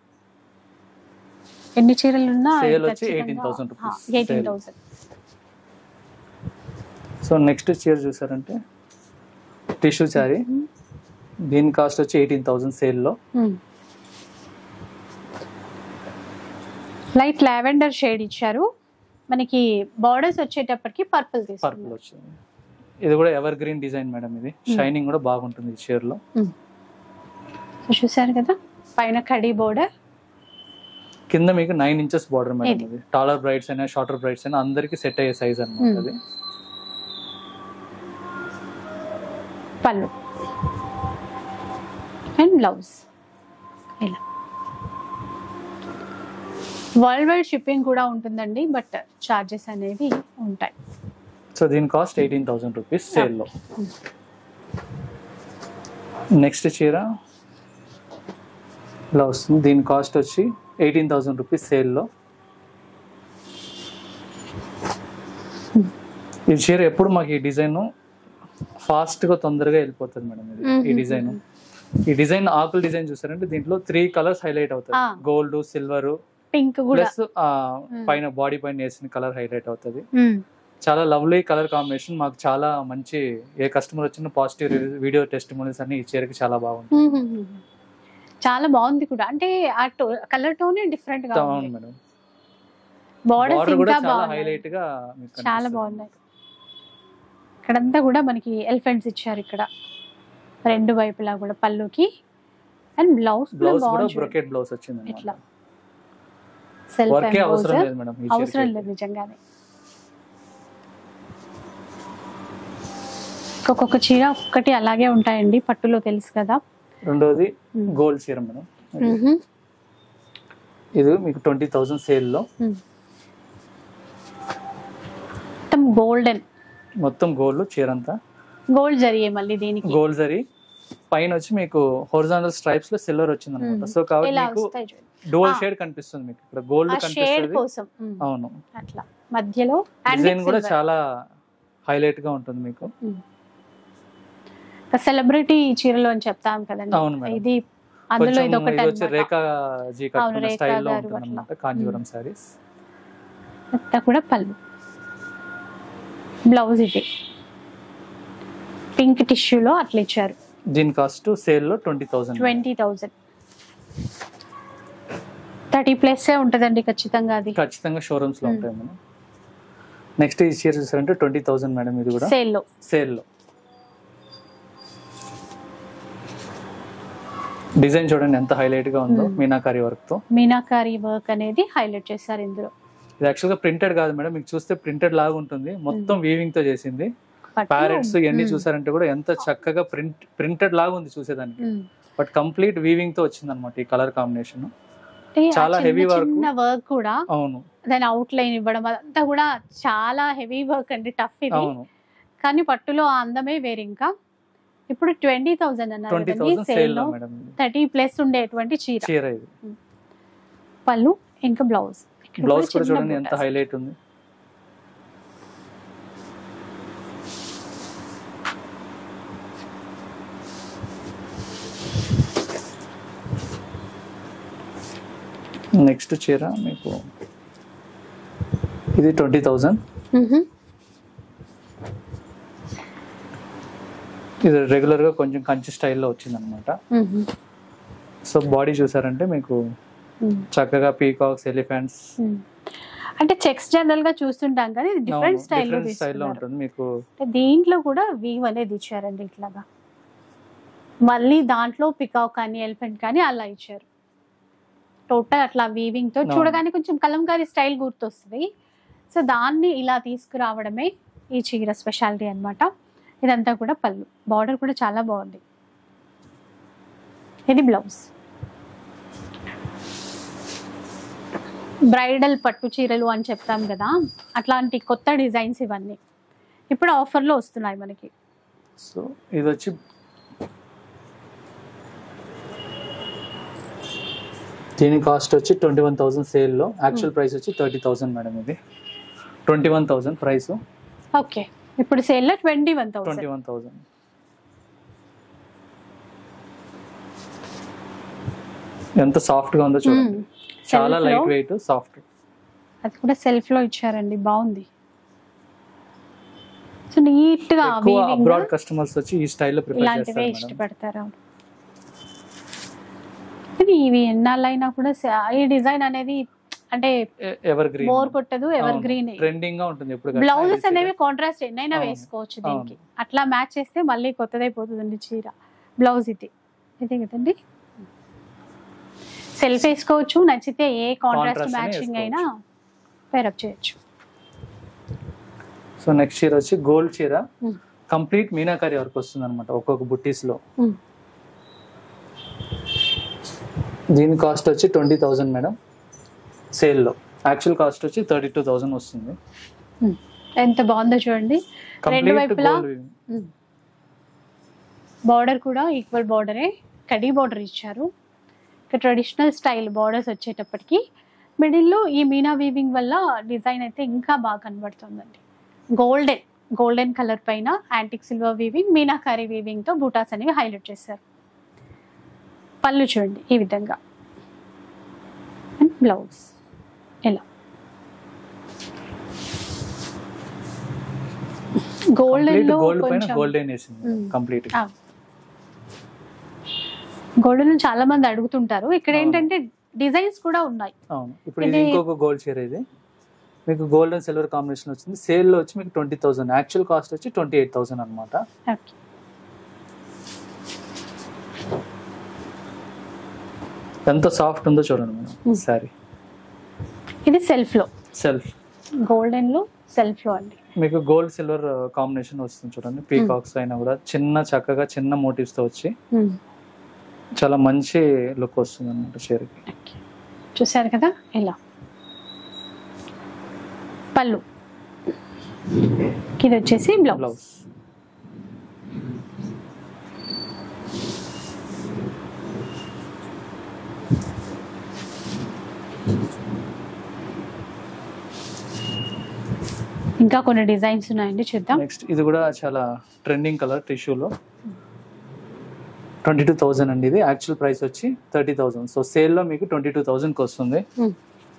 Speaker 1: ఎన్ని చీరలు ఉన్నా
Speaker 2: Sale వచ్చి 18,000 rupees.
Speaker 1: Eighteen
Speaker 2: Sale.
Speaker 1: Thousand
Speaker 2: so next చీర చూసారంటే టిష్యూ చారీ దీని కాస్ట్ వచ్చి ఎయిటీన్ థౌసండ్ సేల్లో
Speaker 1: లైట్ లావెండర్ షేడ్ ఇచ్చారు మనకి బార్డర్స్ వచ్చేటప్పటికి పర్పుల్
Speaker 2: పర్పుల్
Speaker 1: తీసుకున్నారు
Speaker 2: వచ్చింది ఇది కూడా ఎవర్ గ్రీన్ డిజైన్ మేడం ఇది షైనింగ్ కూడా బాగుంటుంది ఈ చీరలో
Speaker 1: సో చూసారు కదా పైన కడీ బోర్డర్
Speaker 2: కింద మీకు నైన్ ఇంచెస్ బార్డర్ మేడం
Speaker 1: ఇది.
Speaker 2: ఇది టాలర్ బ్రైడ్స్ అయినా షార్టర్ బ్రైడ్స్ అయినా అందరికి సెట్ అయ్యే సైజ్ అనమాట
Speaker 1: Hmm.
Speaker 2: అది
Speaker 1: పళ్ళు అండ్ బ్లౌజ్ ఇలా వరల్డ్ వైడ్ షిప్పింగ్ కూడా ఉంటుందండి బట్ చార్జెస్ అనేవి ఉంటాయి
Speaker 2: సో దీని కాస్ట్ ఎయిటీన్ థౌసండ్ రూపీస్ సేల్లో నెక్స్ట్ చీర ఇలా వస్తుంది దీని కాస్ట్ వచ్చి ఎయిటీన్ థౌసండ్ రూపీస్ సేల్లో ఈ చీర ఎప్పుడు మాకు ఈ డిజైన్ ఫాస్ట్ గా తొందరగా వెళ్ళిపోతుంది మేడం ఇది ఈ
Speaker 1: Mhm.
Speaker 2: డిజైన్ ఈ డిజైన్ ఆకుల డిజైన్ చూసారంటే దీంట్లో త్రీ కలర్స్ హైలైట్ అవుతాయి
Speaker 1: Ah.
Speaker 2: గోల్డ్ సిల్వర్
Speaker 1: పింక్ కూడా
Speaker 2: ప్లస్ పైన బాడీ పైన వేసిన కలర్ హైలైట్ అవుతుంది
Speaker 1: మ్మ్.
Speaker 2: చాలా లవ్లీ కలర్ కాంబినేషన్ మాకు చాలా మంచి ఏ కస్టమర్ వచ్చిన పాజిటివ్ వీడియో టెస్టిమోనీస్ అన్ని ఈ చీరకి చాలా బాగుంటుంది
Speaker 1: మ్మ్, మ్మ్, మ్మ్. చాలా బాగుంది కూడా అంటే ఆ కలర్ టోనే డిఫరెంట్ గా
Speaker 2: అవును
Speaker 1: ఉంది
Speaker 2: మేడం
Speaker 1: బార్డర్స్
Speaker 2: బార్డర్ కూడా
Speaker 1: ఇంకా
Speaker 2: చాలా
Speaker 1: బాగున్నాయి
Speaker 2: హైలైట్ గా మీకు
Speaker 1: చాలా
Speaker 2: కనిపిస్తుంది.
Speaker 1: బాగున్నాయి ఇక్కడంతా కూడా మనకి ఎలిఫెంట్స్ ఇచ్చారు ఇక్కడ రెండు వైపులా కూడా పళ్ళుకి అండ్ బ్లౌజ్
Speaker 2: బ్లౌజ్ కూడా బ్రొకెట్ బ్లౌజ్ వచ్చింది
Speaker 1: ఇట్లా సెల్ఫ్
Speaker 2: వర్కే అవసరం లేదు మేడం ఈ
Speaker 1: అవసరం
Speaker 2: చీరకి.
Speaker 1: లేదు నిజంగానే ఒక్కొక్క చీర ఒక్కటి అలాగే ఉంటాయండి పట్టులో తెలుసు కదా
Speaker 2: రెండోది
Speaker 1: మ్మ్.
Speaker 2: గోల్డ్ చీర మేడం
Speaker 1: మ్మ్.
Speaker 2: ఇది మీకు ట్వంటీ థౌసండ్ సేల్లో
Speaker 1: మ్మ్. మొత్తం గోల్డెన్
Speaker 2: మొత్తం గోల్డ్ చీర అంతా
Speaker 1: గోల్డ్ జరిగే మళ్ళీ దీనికి
Speaker 2: గోల్డ్ జరీ పైన వచ్చి మీకు హొరిజాంటల్ స్ట్రైప్స్ లో సిల్వర్ వచ్చింది అనమాట
Speaker 1: మ్మ్.
Speaker 2: సో కాబట్టి
Speaker 1: ఇలా
Speaker 2: మీకు
Speaker 1: వస్తాయి చూడండి.
Speaker 2: డోల్
Speaker 1: ఆ.
Speaker 2: షేడ్ కనిపిస్తుంది మీకు ఇక్కడ గోల్డ్
Speaker 1: ఆ షేడ్
Speaker 2: కనిపిస్తుంది
Speaker 1: కోసం మ్మ్.
Speaker 2: అవును
Speaker 1: అట్లా మధ్యలో and
Speaker 2: డిజైన్ కూడా
Speaker 1: silver.
Speaker 2: చాలా హైలైట్ గా ఉంటుంది మీకు
Speaker 1: సెలబ్రిటీ చీరలు అని చెప్తాం కదండి
Speaker 2: అవును మేడం.
Speaker 1: ఇది అందులో
Speaker 2: కొంచెం
Speaker 1: ఇది ఒకటి
Speaker 2: ఇది వచ్చి
Speaker 1: అన్నమాట.
Speaker 2: రేఖా జీ కట్టుకున్న
Speaker 1: రేఖా
Speaker 2: స్టైల్లో
Speaker 1: గారు
Speaker 2: ఉంటుంది
Speaker 1: అట్లా.
Speaker 2: అనమాట కాంజీవరం సారీస్
Speaker 1: అంతా కూడా పళ్ళు బ్లౌజ్ ఇది పింక్ టిష్యూలో అట్లా ఇచ్చారు
Speaker 2: దీని కాస్ట్ సేల్ లో twenty thousand
Speaker 1: twenty thousand thirty plus ఉంటుందండి ఖచ్చితంగా అది
Speaker 2: ఖచ్చితంగా షోరూమ్స్ లో
Speaker 1: మ్మ్.
Speaker 2: ఉంటాయి మేడం నెక్స్ట్ ఈ చీర చూసారంటే ట్వంటీ థౌసండ్ మేడం ఇది కూడా
Speaker 1: సేల్ లో
Speaker 2: సేల్ లో డిజైన్ చూడండి ఎంత హైలైట్ గా ఉందో
Speaker 1: మ్మ్.
Speaker 2: మీనాకారి వర్క్ తో
Speaker 1: మీనాకారి వర్క్ అనేది హైలైట్ చేశారు ఇందులో
Speaker 2: ఇది యాక్చువల్ గా ప్రింటెడ్ కాదు మేడం మీకు చూస్తే ప్రింటెడ్ లాగా ఉంటుంది మొత్తం వీవింగ్ తో చేసింది
Speaker 1: పట్టు.
Speaker 2: ప్యారెట్స్ ఇవన్నీ
Speaker 1: మ్మ్.
Speaker 2: చూసారంటే కూడా ఎంత చక్కగా ప్రింట్ ప్రింటెడ్ లాగా ఉంది చూసేదానికి
Speaker 1: మ్మ్.
Speaker 2: బట్ కంప్లీట్ వీవింగ్ తో వచ్చింది అనమాట ఈ కలర్ కాంబినేషన్
Speaker 1: అంటే ఆ
Speaker 2: చాలా
Speaker 1: చిన్న
Speaker 2: heavy work.
Speaker 1: చిన్న వర్క్ కూడా
Speaker 2: అవును
Speaker 1: దాని అవుట్ లైన్ ఇవ్వడం అదంతా కూడా చాలా హెవీ వర్క్ అండి టఫ్ ఇది
Speaker 2: అవును
Speaker 1: కానీ పట్టులో ఆ అందమే వేరు ఇంకా ఇప్పుడు ట్వంటీ థౌసండ్ అన్నారు
Speaker 2: ట్వంటీ
Speaker 1: కదండి
Speaker 2: థౌసండ్
Speaker 1: సేల్
Speaker 2: సేల్
Speaker 1: లో
Speaker 2: లో మేడం ఇది.
Speaker 1: థర్టీ ప్లస్ ఉండేటువంటి చీర
Speaker 2: చీర ఇది
Speaker 1: పళ్ళు ఇంకా బ్లౌజ్ ఇక్కడ
Speaker 2: బ్లౌజ్ కూడా
Speaker 1: చిన్న
Speaker 2: చూడండి ఎంత
Speaker 1: బూటాస్.
Speaker 2: హైలైట్ ఉంది నెక్స్ట్ చీర మీకు ఇది ట్వంటీ థౌజండ్
Speaker 1: మ్మ్.
Speaker 2: ఇది రెగ్యులర్ గా కొంచెం కంచి స్టైల్లో వచ్చింది అనమాట
Speaker 1: మ్మ్.
Speaker 2: సో బాడీ చూసారంటే మీకు
Speaker 1: మ్మ్.
Speaker 2: చక్కగా పీకాక్స్ ఎలిఫెంట్స్
Speaker 1: మ్మ్. అంటే చెక్స్ జనరల్ గా చూస్తుంటాం కానీ ఇది డిఫరెంట్ స్టైల్లో
Speaker 2: డిఫరెంట్ స్టైల్లో
Speaker 1: తీసుకున్నారు
Speaker 2: ఉంటుంది మీకు
Speaker 1: అంటే దీంట్లో కూడా వీవ్ అనేది ఇచ్చారండి ఇట్లాగా మళ్ళీ దాంట్లో పికాక్ కానీ ఎలిఫెంట్ కానీ అలా ఇచ్చారు టోటల్ అట్లా వీవింగ్ తో
Speaker 2: అవును.
Speaker 1: చూడగానే కొంచెం కలంకారీ స్టైల్ గుర్తొస్తుంది సో దాన్ని ఇలా తీసుకురావడమే ఈ చీర స్పెషాలిటీ అన్నమాట ఇదంతా కూడా పళ్ళు బార్డర్ కూడా చాలా బాగుంది ఇది బ్లౌజ్ బ్రైడల్ పట్టు చీరలు అని చెప్తాం కదా అట్లాంటి కొత్త డిజైన్స్ ఇవన్నీ ఇప్పుడు ఆఫర్లో వస్తున్నాయి మనకి
Speaker 2: సో ఇది వచ్చి దీని కాస్ట్ వచ్చి ట్వంటీ వన్ థౌసండ్ సేల్లో యాక్చువల్ ప్రైస్ వచ్చి థర్టీ థౌసండ్ మేడం ఇది twenty one thousand price
Speaker 1: okay ఇప్పుడు సేల్లో twenty one
Speaker 2: twenty
Speaker 1: thousand
Speaker 2: one thousand ఎంత సాఫ్ట్ గా ఉందో చూడండి చాలా లైట్ వెయిట్ సాఫ్ట్
Speaker 1: అది కూడా సెల్ఫ్ లో ఇచ్చారండి బాగుంది సో నీట్ గా
Speaker 2: ఎక్కువ
Speaker 1: weaving
Speaker 2: అబ్రాడ్ కస్టమర్స్ వచ్చి ఈ స్టైల్లో ప్రిఫర్
Speaker 1: ఇలాంటివే
Speaker 2: చేస్తారు మేడం
Speaker 1: ఇష్టపడతారు అవును. కానీ ఇవి ఎన్నాళ్ళైనా కూడా స- ఈ డిజైన్ అనేది అంటే
Speaker 2: ఎవర్ గ్రీన్
Speaker 1: బోర్ కొట్టదు ఎవర్ గ్రీన్
Speaker 2: ట్రెండింగ్ గా ఉంటుంది ఎప్పుడు
Speaker 1: బ్లౌజెస్ అనేవి కాంట్రాస్ట్ ఎన్నైనా
Speaker 2: అవును.
Speaker 1: వేసుకోవచ్చు దీనికి అట్లా మ్యాచ్ చేస్తే మళ్ళీ కొత్తదైపోతుందండి చీర బ్లౌజ్ ఇది ఇదే కదండి సెల్ఫ్ వేసుకోవచ్చు నచ్చితే ఏ కాంట్రాస్ట్
Speaker 2: Contrast అనే
Speaker 1: మ్యాచింగ్ అయినా పేరప్ చేయొచ్చు
Speaker 2: సో నెక్స్ట్ చీర వచ్చి గోల్డ్ చీర
Speaker 1: Hmm.
Speaker 2: కంప్లీట్ మీనాకారి వర్క్ వస్తుంది అనమాట ఒక్కొక్క బుట్టీస్ లో
Speaker 1: Hmm.
Speaker 2: దీని కాస్ట్ వచ్చి ట్వంటీ థౌసండ్ మేడం సేల్లో యాక్చువల్ కాస్ట్ వచ్చి థర్టీ టూ థౌసండ్ వస్తుంది
Speaker 1: Hmm. ఎంత బాగుందో చూడండి రెండు
Speaker 2: కంప్లీట్
Speaker 1: వైపులా
Speaker 2: గోల్డ్
Speaker 1: బార్డర్ కూడా ఈక్వల్ బార్డరే కడీ బార్డర్ ఇచ్చారు ఇక ట్రెడిషనల్ స్టైల్ బార్డర్స్ వచ్చేటప్పటికి మిడిల్లో ఈ మీనా వీవింగ్ వల్ల డిజైన్ అయితే ఇంకా బాగా కనబడుతుందండి గోల్డెన్ గోల్డెన్ కలర్ పైన యాంటిక్ సిల్వర్ వీవింగ్ మీనాకారి వీవింగ్ తో బూటాస్ అనేవి హైలైట్ చేశారు పళ్ళు చూడండి ఈ విధంగా అండ్ బ్లౌజ్ ఇలా గోల్డెన్ లో
Speaker 2: గోల్డ్ పైన
Speaker 1: కొంచెం
Speaker 2: గోల్డెన్ వేసింది
Speaker 1: Hmm.
Speaker 2: కంప్లీట్
Speaker 1: గోల్డ్ చాలా మంది అడుగుతుంటారు ఇక్కడ
Speaker 2: అవును.
Speaker 1: ఏంటంటే డిజైన్స్ కూడా ఉన్నాయి
Speaker 2: అవును ఇప్పుడు ఇది
Speaker 1: ఇది-
Speaker 2: ఇంకొక గోల్డ్ చీర ఇది మీకు గోల్డ్ అండ్ సిల్వర్ కాంబినేషన్ వచ్చింది సేల్ లో వచ్చి మీకు ట్వంటీ థౌసండ్ యాక్చువల్ కాస్ట్ వచ్చి ట్వంటీ ఎయిట్ థౌసండ్ అనమాట
Speaker 1: ఓకే
Speaker 2: ఎంత సాఫ్ట్ ఉందో చూడండి
Speaker 1: Hmm.
Speaker 2: మేడం సారీ
Speaker 1: ఇది సెల్ఫ్ లో
Speaker 2: సెల్ఫ్
Speaker 1: గోల్డెన్ లో సెల్ఫ్ లో అండి
Speaker 2: మీకు గోల్డ్ సిల్వర్ కాంబినేషన్ వస్తుంది చూడండి పీకాక్స్ అయినా కూడా చిన్న చక్కగా చిన్న మోటివ్స్ తో వచ్చి చాలా మంచి లుక్ వస్తుంది అనమాట చీరకి
Speaker 1: ఓకే. చూశారు కదా ఇలా పళ్ళు ఇది వచ్చేసి బ్లౌజ్
Speaker 2: బ్లౌజ్
Speaker 1: ఇంకా కొన్ని డిజైన్స్ ఉన్నాయండి చూద్దాం
Speaker 2: నెక్స్ట్ ఇది కూడా చాలా ట్రెండింగ్ కలర్ టిష్యూలో ట్వంటీ టూ థౌజండ్ అండి ఇది యాక్చువల్ ప్రైస్ వచ్చి థర్టీ థౌజండ్ సో సేల్లో మీకు ట్వంటీ టూ థౌజండ్కి వస్తుంది
Speaker 1: Hmm.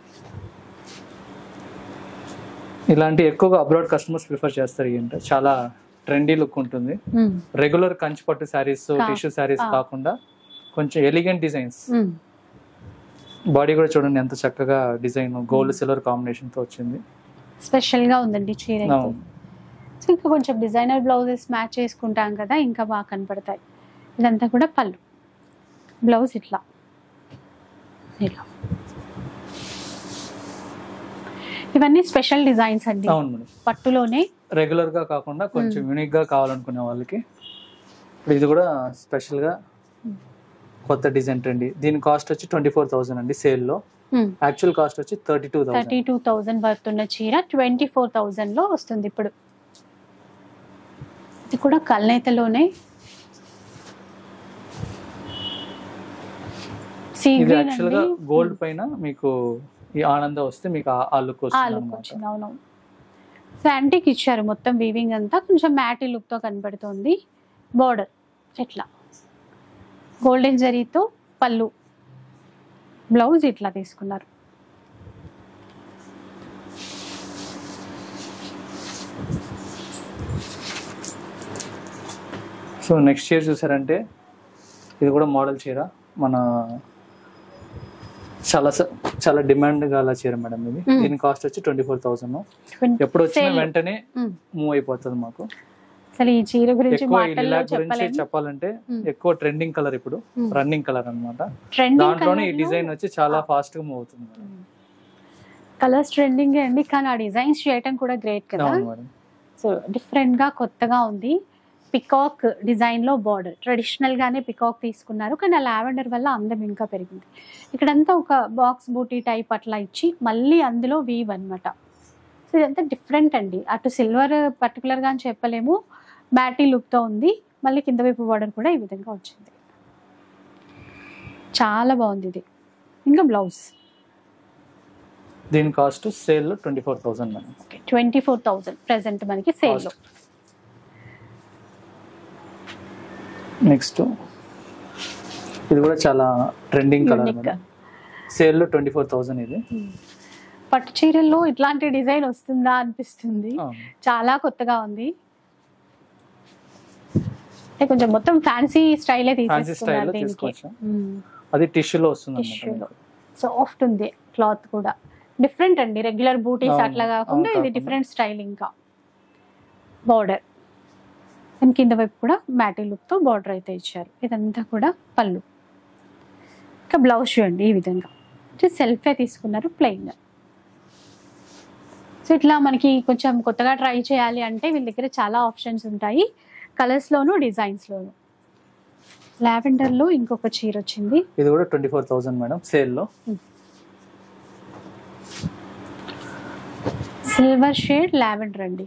Speaker 2: ఇలాంటి ఎక్కువగా అబ్రాడ్ కస్టమర్స్ ప్రిఫర్ చేస్తారు ఏంటంటే చాలా ట్రెండీ లుక్ ఉంటుంది
Speaker 1: ఉమ్,
Speaker 2: రెగ్యులర్ కంచి పట్టు శారీస్
Speaker 1: కా-
Speaker 2: టిష్యూ శారీస్
Speaker 1: ఆ.
Speaker 2: కాకుండా కొంచెం ఎలిగెంట్ డిజైన్స్
Speaker 1: ఉమ్.
Speaker 2: బాడీ కూడా చూడండి ఎంత చక్కగా డిజైన్ గోల్డ్ సిల్వర్ కాంబినేషన్ తో వచ్చింది
Speaker 1: స్పెషల్ గా ఉందండి చీర అయితే.
Speaker 2: అవును.
Speaker 1: సో ఇంకా కొంచెం డిజైనర్ బ్లౌజెస్ మ్యాచ్ చేసుకుంటాం కదా ఇంకా బాగా కనపడతాయి ఇదంతా కూడా పళ్ళు బ్లౌజ్ ఇట్లా ఇలా ఇవన్నీ స్పెషల్ డిజైన్స్ అండి
Speaker 2: అవును మేడం
Speaker 1: పట్టులోనే
Speaker 2: రెగ్యులర్ గా కాకుండా కొంచెం యూనిక్ గా కావాలనుకునే వాళ్ళకి ఇప్పుడు ఇది కూడా స్పెషల్ గా కొత్త డిజైన్ ట్రెండ్ దీని కాస్ట్ వచ్చి ట్వంటీ ఫోర్ థౌసండ్ అండి సేల్ లో యాక్చువల్ కాస్ట్ వచ్చి thirty two
Speaker 1: thirty
Speaker 2: thousand
Speaker 1: two thousand పడుతున్న చీర ట్వంటీ ఫోర్ థౌజండ్ లో వస్తుంది ఇప్పుడు ఇది కూడా కల్నేతలోనే సీ
Speaker 2: ఇది
Speaker 1: గ్రీన్
Speaker 2: యాక్చువల్ గా
Speaker 1: అండి
Speaker 2: గోల్డ్ పైన మీకు ఈ ఆనంద వస్తే మీకు ఆ- ఆ లుక్
Speaker 1: ఆ
Speaker 2: వస్తుంది
Speaker 1: లుక్
Speaker 2: అనమాట
Speaker 1: వచ్చింది అవునవును సో యాంటీక్ ఇచ్చారు మొత్తం వీవింగ్ అంతా కొంచెం మ్యాటీ లుక్ తో కనబడుతుంది బార్డర్ ఇట్లా గోల్డెన్ జరీతో పళ్ళు బ్లౌజ్ ఇట్లా తీసుకున్నారు
Speaker 2: సో నెక్స్ట్ చీర చూసారంటే ఇది కూడా మోడల్ చీర మన చాలా స- చాలా డిమాండ్ గల చీర మేడం ఇది
Speaker 1: Mm.
Speaker 2: దీని కాస్ట్ వచ్చి ట్వంటీ ఫోర్ థౌసండ్ ఎప్పుడు వచ్చిన
Speaker 1: Sale.
Speaker 2: వెంటనే
Speaker 1: Mm.
Speaker 2: మూవ్ అయిపోతుంది మాకు
Speaker 1: అసలు ఈ చీర గురించి
Speaker 2: ఎక్కువ ఈ
Speaker 1: మాటల్లో
Speaker 2: లిలాక్ గురించి
Speaker 1: చెప్పలేము
Speaker 2: చెప్పాలంటే
Speaker 1: Mm.
Speaker 2: ఎక్కువ ట్రెండింగ్ కలర్ ఇప్పుడు
Speaker 1: Mm.
Speaker 2: రన్నింగ్ కలర్ అన్నమాట
Speaker 1: ట్రెండింగ్
Speaker 2: దాంట్లోనే ఈ డిజైన్ వచ్చి చాలా ఫాస్ట్ గా మూవ్ అవుతుంది మేడం.
Speaker 1: కలర్స్ ట్రెండింగ్ అండి కానీ ఆ డిజైన్స్ చేయటం కూడా గ్రేట్ కదా
Speaker 2: అవును మేడం
Speaker 1: సో డిఫరెంట్ గా కొత్తగా ఉంది పికాక్ డిజైన్ లో బార్డర్ ట్రెడిషనల్ గానే పికాక్ తీసుకున్నారు కానీ ఆ లావెండర్ వల్ల అందం ఇంకా పెరిగింది ఇక్కడంతా ఒక బాక్స్ బూటీ టైప్ అట్లా ఇచ్చి మళ్ళీ అందులో వీవ్ అన్నమాట సో ఇదంతా డిఫరెంట్ అండి అటు సిల్వర్ పర్టికులర్గా అని చెప్పలేము మ్యాటీ లుక్తో ఉంది మళ్ళీ కింద వైపు బార్డర్ కూడా ఈ విధంగా వచ్చింది చాలా బాగుంది ఇది ఇంకా బ్లౌజ్
Speaker 2: దీని కాస్ట్ సేల్లో twenty four thousand madam
Speaker 1: okay twenty four thousand present మనకి సేల్లో
Speaker 2: నెక్స్ట్ ఇది కూడా చాలా ట్రెండింగ్ కలర్
Speaker 1: Unique.
Speaker 2: మేడం సేల్లో ట్వంటీ ఫోర్ థౌసండ్ ఇది
Speaker 1: పట్టు చీరల్లో ఇట్లాంటి డిజైన్ వస్తుందా అనిపిస్తుంది
Speaker 2: అవును.
Speaker 1: చాలా కొత్తగా ఉంది అంటే కొంచెం మొత్తం ఫ్యాన్సీ స్టైలే
Speaker 2: ఫ్యాన్సీ
Speaker 1: తీసేస్తున్నారు
Speaker 2: స్టైల్లో
Speaker 1: దీనికి
Speaker 2: తీసుకోవచ్చు అది టిష్యూలో వస్తుంది
Speaker 1: టిష్యూలో సాఫ్ట్ ఉంది క్లాత్ కూడా డిఫరెంట్ అండి రెగ్యులర్ బూటీస్
Speaker 2: అవును,
Speaker 1: అట్లా కాకుండా
Speaker 2: అవును
Speaker 1: ఇది
Speaker 2: కాకుండా.
Speaker 1: డిఫరెంట్ స్టైల్ ఇంకా బార్డర్ అండ్ కింద వైపు కూడా మ్యాటీ లుక్ తో బార్డర్ అయితే ఇచ్చారు ఇదంతా కూడా పళ్ళు ఇంకా బ్లౌజ్ చూడండి ఈ విధంగా సెల్ఫే తీసుకున్నారు ప్లెయిన్ సో ఇట్లా మనకి కొంచెం కొత్తగా ట్రై చేయాలి అంటే వీళ్ళ దగ్గర చాలా ఆప్షన్స్ ఉంటాయి కలర్స్ లోను డిజైన్స్ లోను లావెండర్ లో ఇంకొక చీర వచ్చింది
Speaker 2: ఇది కూడా ట్వంటీ ఫోర్ థౌసండ్ మేడం సేల్లో
Speaker 1: సిల్వర్ షేడ్ లావెండర్ అండి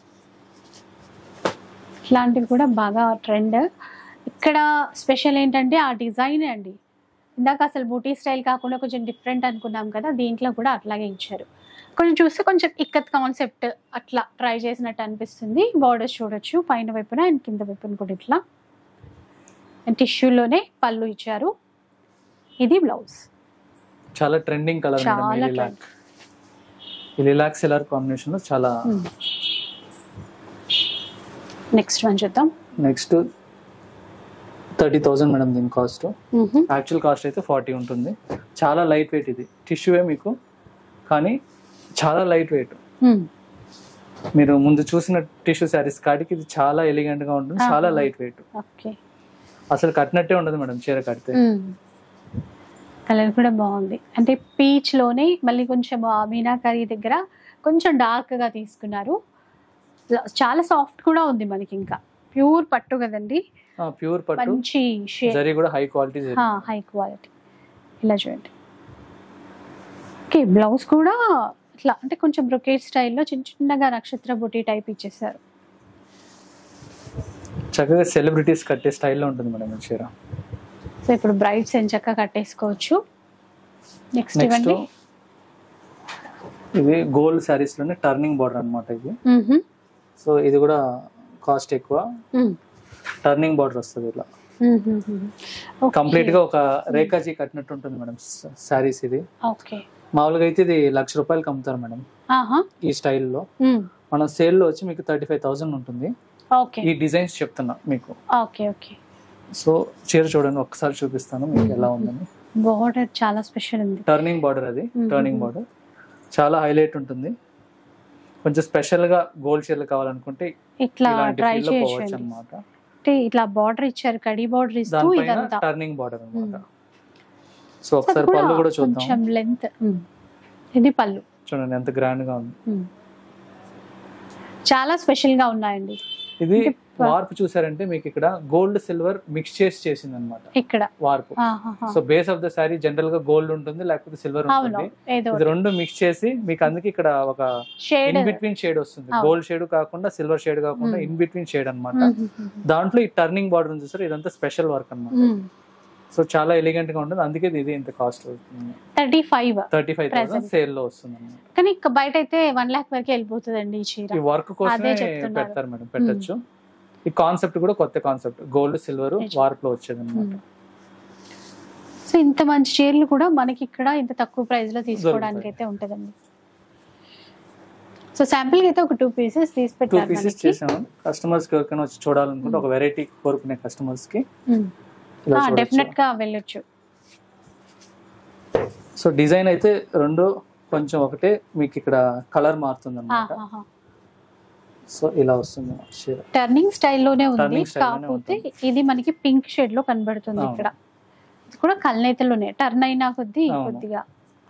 Speaker 1: ఇట్లాంటివి కూడా బాగా ట్రెండ్ ఇక్కడ స్పెషల్ ఏంటంటే ఆ డిజైన్ అండి ఇందాక అసలు బూటీ స్టైల్ కాకుండా కొంచెం డిఫరెంట్ అనుకున్నాం కదా దీంట్లో కూడా అట్లాగే ఇచ్చారు కొంచెం చూస్తే కొంచెం ఇక్కత్ కాన్సెప్ట్ అట్లా ట్రై చేసినట్టు అనిపిస్తుంది బార్డర్స్ చూడొచ్చు పైన వైపున అండ్ కింద వైపున కూడా ఇట్లా టిష్యూలోనే పళ్ళు ఇచ్చారు ఇది బ్లౌజ్
Speaker 2: చాలా ట్రెండింగ్ కలర్ మేడం
Speaker 1: చాలా
Speaker 2: ఈ లిలాక్ ఈ లిలాక్ సిలర్ కాంబినేషన్ లో చాలా
Speaker 1: నెక్స్ట్ వన్ చూద్దాం
Speaker 2: నెక్స్ట్ థర్టీ థౌసండ్ మేడం దీని కాస్ట్
Speaker 1: మ్హూ.
Speaker 2: యాక్చువల్ కాస్ట్ అయితే ఫార్టీ ఉంటుంది చాలా లైట్ వెయిట్ ఇది టిష్యూవే మీకు కానీ చాలా లైట్ వెయిట్
Speaker 1: మ్.
Speaker 2: మీరు ముందు చూసిన టిష్యూ శారీస్ కాడికి ఇది చాలా ఎలిగెంట్ గా ఉంటుంది చాలా
Speaker 1: ఆహా.
Speaker 2: లైట్ వెయిట్
Speaker 1: ఓకే
Speaker 2: అసలు కట్టినట్టే ఉండదు మేడం చీర కడితే
Speaker 1: కలర్ కూడా బాగుంది అంటే పీచ్ లోనే మళ్ళీ కొంచెం ఆ మీనాకరీ దగ్గర కొంచెం డార్క్ గా తీసుకున్నారు చాలా సాఫ్ట్ కూడా ఉంది మనకి ఇంకా ప్యూర్ పట్టు కదండి
Speaker 2: ప్యూర్ పట్టు
Speaker 1: మంచి షేడ్
Speaker 2: జరీ కూడా high quality zari
Speaker 1: high quality ఇలా చూడండి ఓకే బ్లౌజ్ కూడా ఇట్లా అంటే కొంచెం బ్రొకేట్ స్టైల్లో చిన్న చిన్నగా నక్షత్ర బుటీ టైప్ ఇచ్చేసారు
Speaker 2: చక్కగా సెలబ్రిటీస్ కట్టే స్టైల్లో ఉంటుంది మేడం ఈ చీర
Speaker 1: సో ఇప్పుడు బ్రైడ్స్ ఎంచక్క కట్టేసుకోవచ్చు నెక్స్ట్
Speaker 2: నెక్స్ట్
Speaker 1: ఇవ్వండి
Speaker 2: ఇది గోల్డ్ శారీస్ లోనే టర్నింగ్ బార్డర్ అన్నమాట ఇది
Speaker 1: మ్హూ.
Speaker 2: సో ఇది కూడా కాస్ట్ ఎక్కువ
Speaker 1: మ్.
Speaker 2: టర్నింగ్ బార్డర్ వస్తుంది ఇలా
Speaker 1: మ్హూ. ఓకే.
Speaker 2: కంప్లీట్ గా ఒక రేఖాజీ కట్టినట్టు ఉంటుంది మేడం శారీస్ ఇది
Speaker 1: ఓకే
Speaker 2: మామూలుగా అయితే ఇది లక్ష రూపాయలకి అమ్ముతారు మేడం
Speaker 1: ఆహా
Speaker 2: ఈ స్టైల్లో
Speaker 1: మ్మ్.
Speaker 2: మన సేల్లో వచ్చి మీకు థర్టీ ఫైవ్ థౌసండ్ ఉంటుంది
Speaker 1: ఓకే
Speaker 2: ఈ డిజైన్స్ చెప్తున్నా మీకు
Speaker 1: ఓకే ఓకే
Speaker 2: సో చీర చూడండి ఒక్కసారి చూపిస్తాను మీకు ఎలా ఉందని
Speaker 1: బార్డర్ చాలా స్పెషల్ ఉంది
Speaker 2: టర్నింగ్ బార్డర్ అది
Speaker 1: Mhm.
Speaker 2: టర్నింగ్ బార్డర్ చాలా హైలైట్ ఉంటుంది కొంచెం స్పెషల్ గా గోల్డ్ చీరలు కావాలనుకుంటే
Speaker 1: ఇట్లా
Speaker 2: ఇలాంటి
Speaker 1: ట్రై
Speaker 2: feel లో పోవచ్చు
Speaker 1: చేయండి
Speaker 2: అనమాట
Speaker 1: అంటే ఇట్లా బార్డర్ ఇచ్చారు కడి బార్డర్ ఇస్తూ
Speaker 2: దానిపైన
Speaker 1: ఇదంతా
Speaker 2: టర్నింగ్ బార్డర్ అనమాట
Speaker 1: Mhm.
Speaker 2: సో ఒకసారి
Speaker 1: అది
Speaker 2: పళ్ళు కూడా చూద్దాం
Speaker 1: కొంచెం లెంత్ ఇది పళ్ళు
Speaker 2: చూడండి ఎంత గ్రాండ్ గా ఉంది
Speaker 1: మ్మ్. చాలా స్పెషల్ గా ఉన్నాయండి
Speaker 2: ఇది
Speaker 1: అంటే ప-
Speaker 2: వార్పు చూసారంటే మీకు ఇక్కడ గోల్డ్ సిల్వర్ మిక్స్ చేసి చేసింది అనమాట
Speaker 1: ఇక్కడ
Speaker 2: వార్పు
Speaker 1: ఆహాహా.
Speaker 2: So base of the sari general గా గోల్డ్ ఉంటుంది లేకపోతే సిల్వర్
Speaker 1: అవును
Speaker 2: ఉంటుంది
Speaker 1: ఏదో
Speaker 2: ఇది రెండు మిక్స్ చేసి మీకు అందుకే ఇక్కడ ఒక
Speaker 1: షేడ్
Speaker 2: ఇన్ బిట్వీన్ షేడ్ వస్తుంది
Speaker 1: అవును.
Speaker 2: గోల్డ్ షేడ్ కాకుండా సిల్వర్ షేడ్ కాకుండా
Speaker 1: Hmm.
Speaker 2: ఇన్ బిట్వీన్ షేడ్ అన్నమాట దాంట్లో ఈ టర్నింగ్ బార్డర్ ఉంది చూసారు ఇదంతా స్పెషల్ వర్క్ అన్నమాట సో చాలా ఎలిగెంట్ గా ఉంటుంది అందుకే ఇది ఇంత కాస్ట్ అవుతుంది
Speaker 1: thirty five
Speaker 2: thirty five thousand
Speaker 1: Present.
Speaker 2: Sale లో వస్తుంది అన్నమాట
Speaker 1: కానీ ఇక బయట అయితే వన్ లాక్ వరకు వెళ్ళిపోతుందండి ఈ చీర
Speaker 2: ఈ వర్క్ కోసమే
Speaker 1: చెప్తున్నారు.
Speaker 2: పెడతారు మేడం పెట్టచ్చు ఈ కాన్సెప్ట్ కూడా కొత్త కాన్సెప్ట్ గోల్డ్ సిల్వర్
Speaker 1: నిజం.
Speaker 2: వార్ప్ లో వచ్చేది అనమాట
Speaker 1: సో ఇంత మంచి చీరలు కూడా మనకి ఇక్కడ ఇంత తక్కువ ప్రైస్ లో తీసుకోవడానికి
Speaker 2: దొరుకుతాయి.
Speaker 1: అయితే ఉంటదండి సో శాంపిల్ అయితే ఒక టూ పీసెస్ తీసి
Speaker 2: టూ
Speaker 1: పెట్టారు
Speaker 2: పీసెస్
Speaker 1: మనకి
Speaker 2: చేసాము కస్టమర్స్ కి ఎవరికైనా వచ్చి చూడాలనుకుంటే ఒక వెరైటీ కోరుకునే కస్టమర్స్ కి ఇలా చూడొచ్చు.
Speaker 1: డెఫినెట్ గా వెళ్ళొచ్చు
Speaker 2: సో డిజైన్ అయితే రెండు కొంచెం ఒకటే మీకు ఇక్కడ కలర్ మారుతుంది అనమాట సో ఇలా వస్తుంది చీర
Speaker 1: టర్నింగ్ స్టైల్లోనే ఉంది
Speaker 2: Turning style లోనే
Speaker 1: కాకపోతే ఇది మనకి పింక్ షేడ్ లో కనబడుతుంది
Speaker 2: అవును.
Speaker 1: ఇక్కడ ఇది కూడా కల్నేతలోనే టర్న్ అయినా కొద్దీ
Speaker 2: అవును.
Speaker 1: కొద్దిగా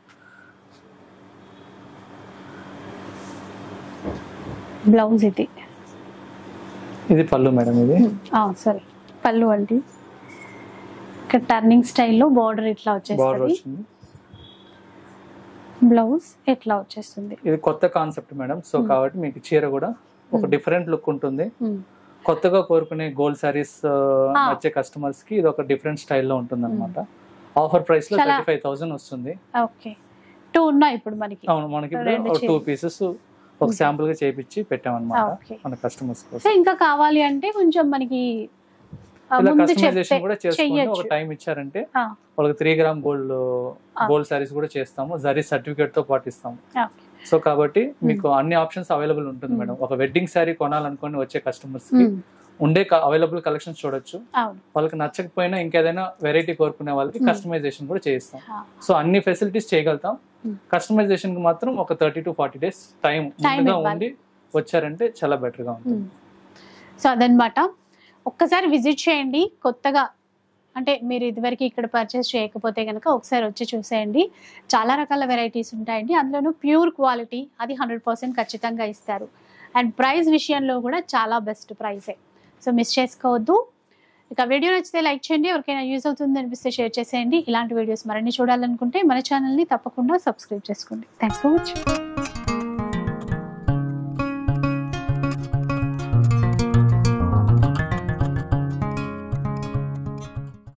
Speaker 1: బ్లౌజ్ ఇది
Speaker 2: ఇది పళ్ళు మేడం ఇది
Speaker 1: సారీ పళ్ళు అండి ఇక్కడ టర్నింగ్ స్టైల్లో బార్డర్ ఇట్లా
Speaker 2: బార్డర్
Speaker 1: వచ్చేస్తుంది
Speaker 2: వచ్చింది
Speaker 1: బ్లౌజ్ ఎట్లా వచ్చేస్తుంది
Speaker 2: ఇది కొత్త కాన్సెప్ట్ మేడం సో
Speaker 1: Hmm.
Speaker 2: కాబట్టి మీకు చీర కూడా ఒక
Speaker 1: Hmm.
Speaker 2: డిఫరెంట్ లుక్ ఉంటుంది
Speaker 1: ఉమ్,
Speaker 2: కొత్తగా కోరుకునే గోల్డ్ సారీస్
Speaker 1: Ah.
Speaker 2: వచ్చే కస్టమర్స్ కి ఇది ఒక డిఫరెంట్ స్టైల్లో ఉంటుంది అనమాట ఆఫర్ ప్రైస్ లో
Speaker 1: చాలా-
Speaker 2: థర్టీ ఫైవ్ థౌసండ్ వస్తుంది
Speaker 1: ఓకే టూ ఉన్నాయి ఇప్పుడు మనకి
Speaker 2: అవును మనకి
Speaker 1: రెండు
Speaker 2: ఇప్పుడు టూ
Speaker 1: చీరలు.
Speaker 2: పీసెస్ ఒక
Speaker 1: Hmm.
Speaker 2: శాంపుల్ గా చేపించి పెట్టామన్నమాట
Speaker 1: ఓకే
Speaker 2: మన కస్టమర్స్
Speaker 1: సో
Speaker 2: కోసం
Speaker 1: ఇంకా కావాలి అంటే కొంచెం మనకి ఆ,
Speaker 2: ఇలా
Speaker 1: ముందు
Speaker 2: కస్టమైజేషన్
Speaker 1: చెప్తే
Speaker 2: కూడా చేసుకొని ఒక
Speaker 1: చెయ్యొచ్చు
Speaker 2: టైం ఇచ్చారంటే
Speaker 1: ఆ.
Speaker 2: వాళ్ళకి three gram gold
Speaker 1: Ah.
Speaker 2: Gold saris కూడా చేస్తాము జరీ సర్టిఫికేట్ తో పాటు ఇస్తాము
Speaker 1: ఓకే.
Speaker 2: సో కాబట్టి మీకు అన్ని ఆప్షన్స్ అవైలబుల్ ఉంటుంది
Speaker 1: Hmm.
Speaker 2: మేడం ఒక వెడ్డింగ్ శారీ కొనాలనుకొని వచ్చే కస్టమర్స్ కి
Speaker 1: ఉమ్,
Speaker 2: ఉండే అవైలబుల్ కలెక్షన్స్ చూడొచ్చు
Speaker 1: అవును
Speaker 2: వాళ్ళకి నచ్చకపోయినా ఇంకేదైనా వెరైటీ కోరుకునే వాళ్ళకి
Speaker 1: Hmm.
Speaker 2: కస్టమైజేషన్ కూడా చేయిస్తాం
Speaker 1: ఆ,
Speaker 2: సో అన్ని ఫెసిలిటీస్ చేయగలుగుతాం
Speaker 1: Hmm.
Speaker 2: కస్టమైజేషన్ కి మాత్రం ఒక thirty to forty days time
Speaker 1: Time
Speaker 2: ముందుగా
Speaker 1: ఇవ్వాలి.
Speaker 2: ఉండి వచ్చారంటే చాలా బెటర్ గా ఉంటుంది
Speaker 1: ఉమ్. సో అదనమాట ఒక్కసారి విజిట్ చేయండి కొత్తగా అంటే మీరు ఇదివరకు ఇక్కడ పర్చేస్ చేయకపోతే కనుక ఒకసారి వచ్చి చూసేయండి చాలా రకాల వెరైటీస్ ఉంటాయండి అందులోనూ ప్యూర్ క్వాలిటీ అది హండ్రెడ్ పర్సెంట్ ఖచ్చితంగా ఇస్తారు అండ్ ప్రైస్ విషయంలో కూడా చాలా బెస్ట్ ప్రైసే సో మిస్ చేసుకోవద్దు ఇక వీడియో నచ్చితే లైక్ చేయండి ఎవరికైనా యూజ్ అవుతుంది అనిపిస్తే షేర్ చేసేయండి ఇలాంటి వీడియోస్ మరిన్ని చూడాలనుకుంటే మన ఛానల్ని తప్పకుండా సబ్స్క్రైబ్ చేసుకోండి థ్యాంక్స్ ఫర్ వాచింగ్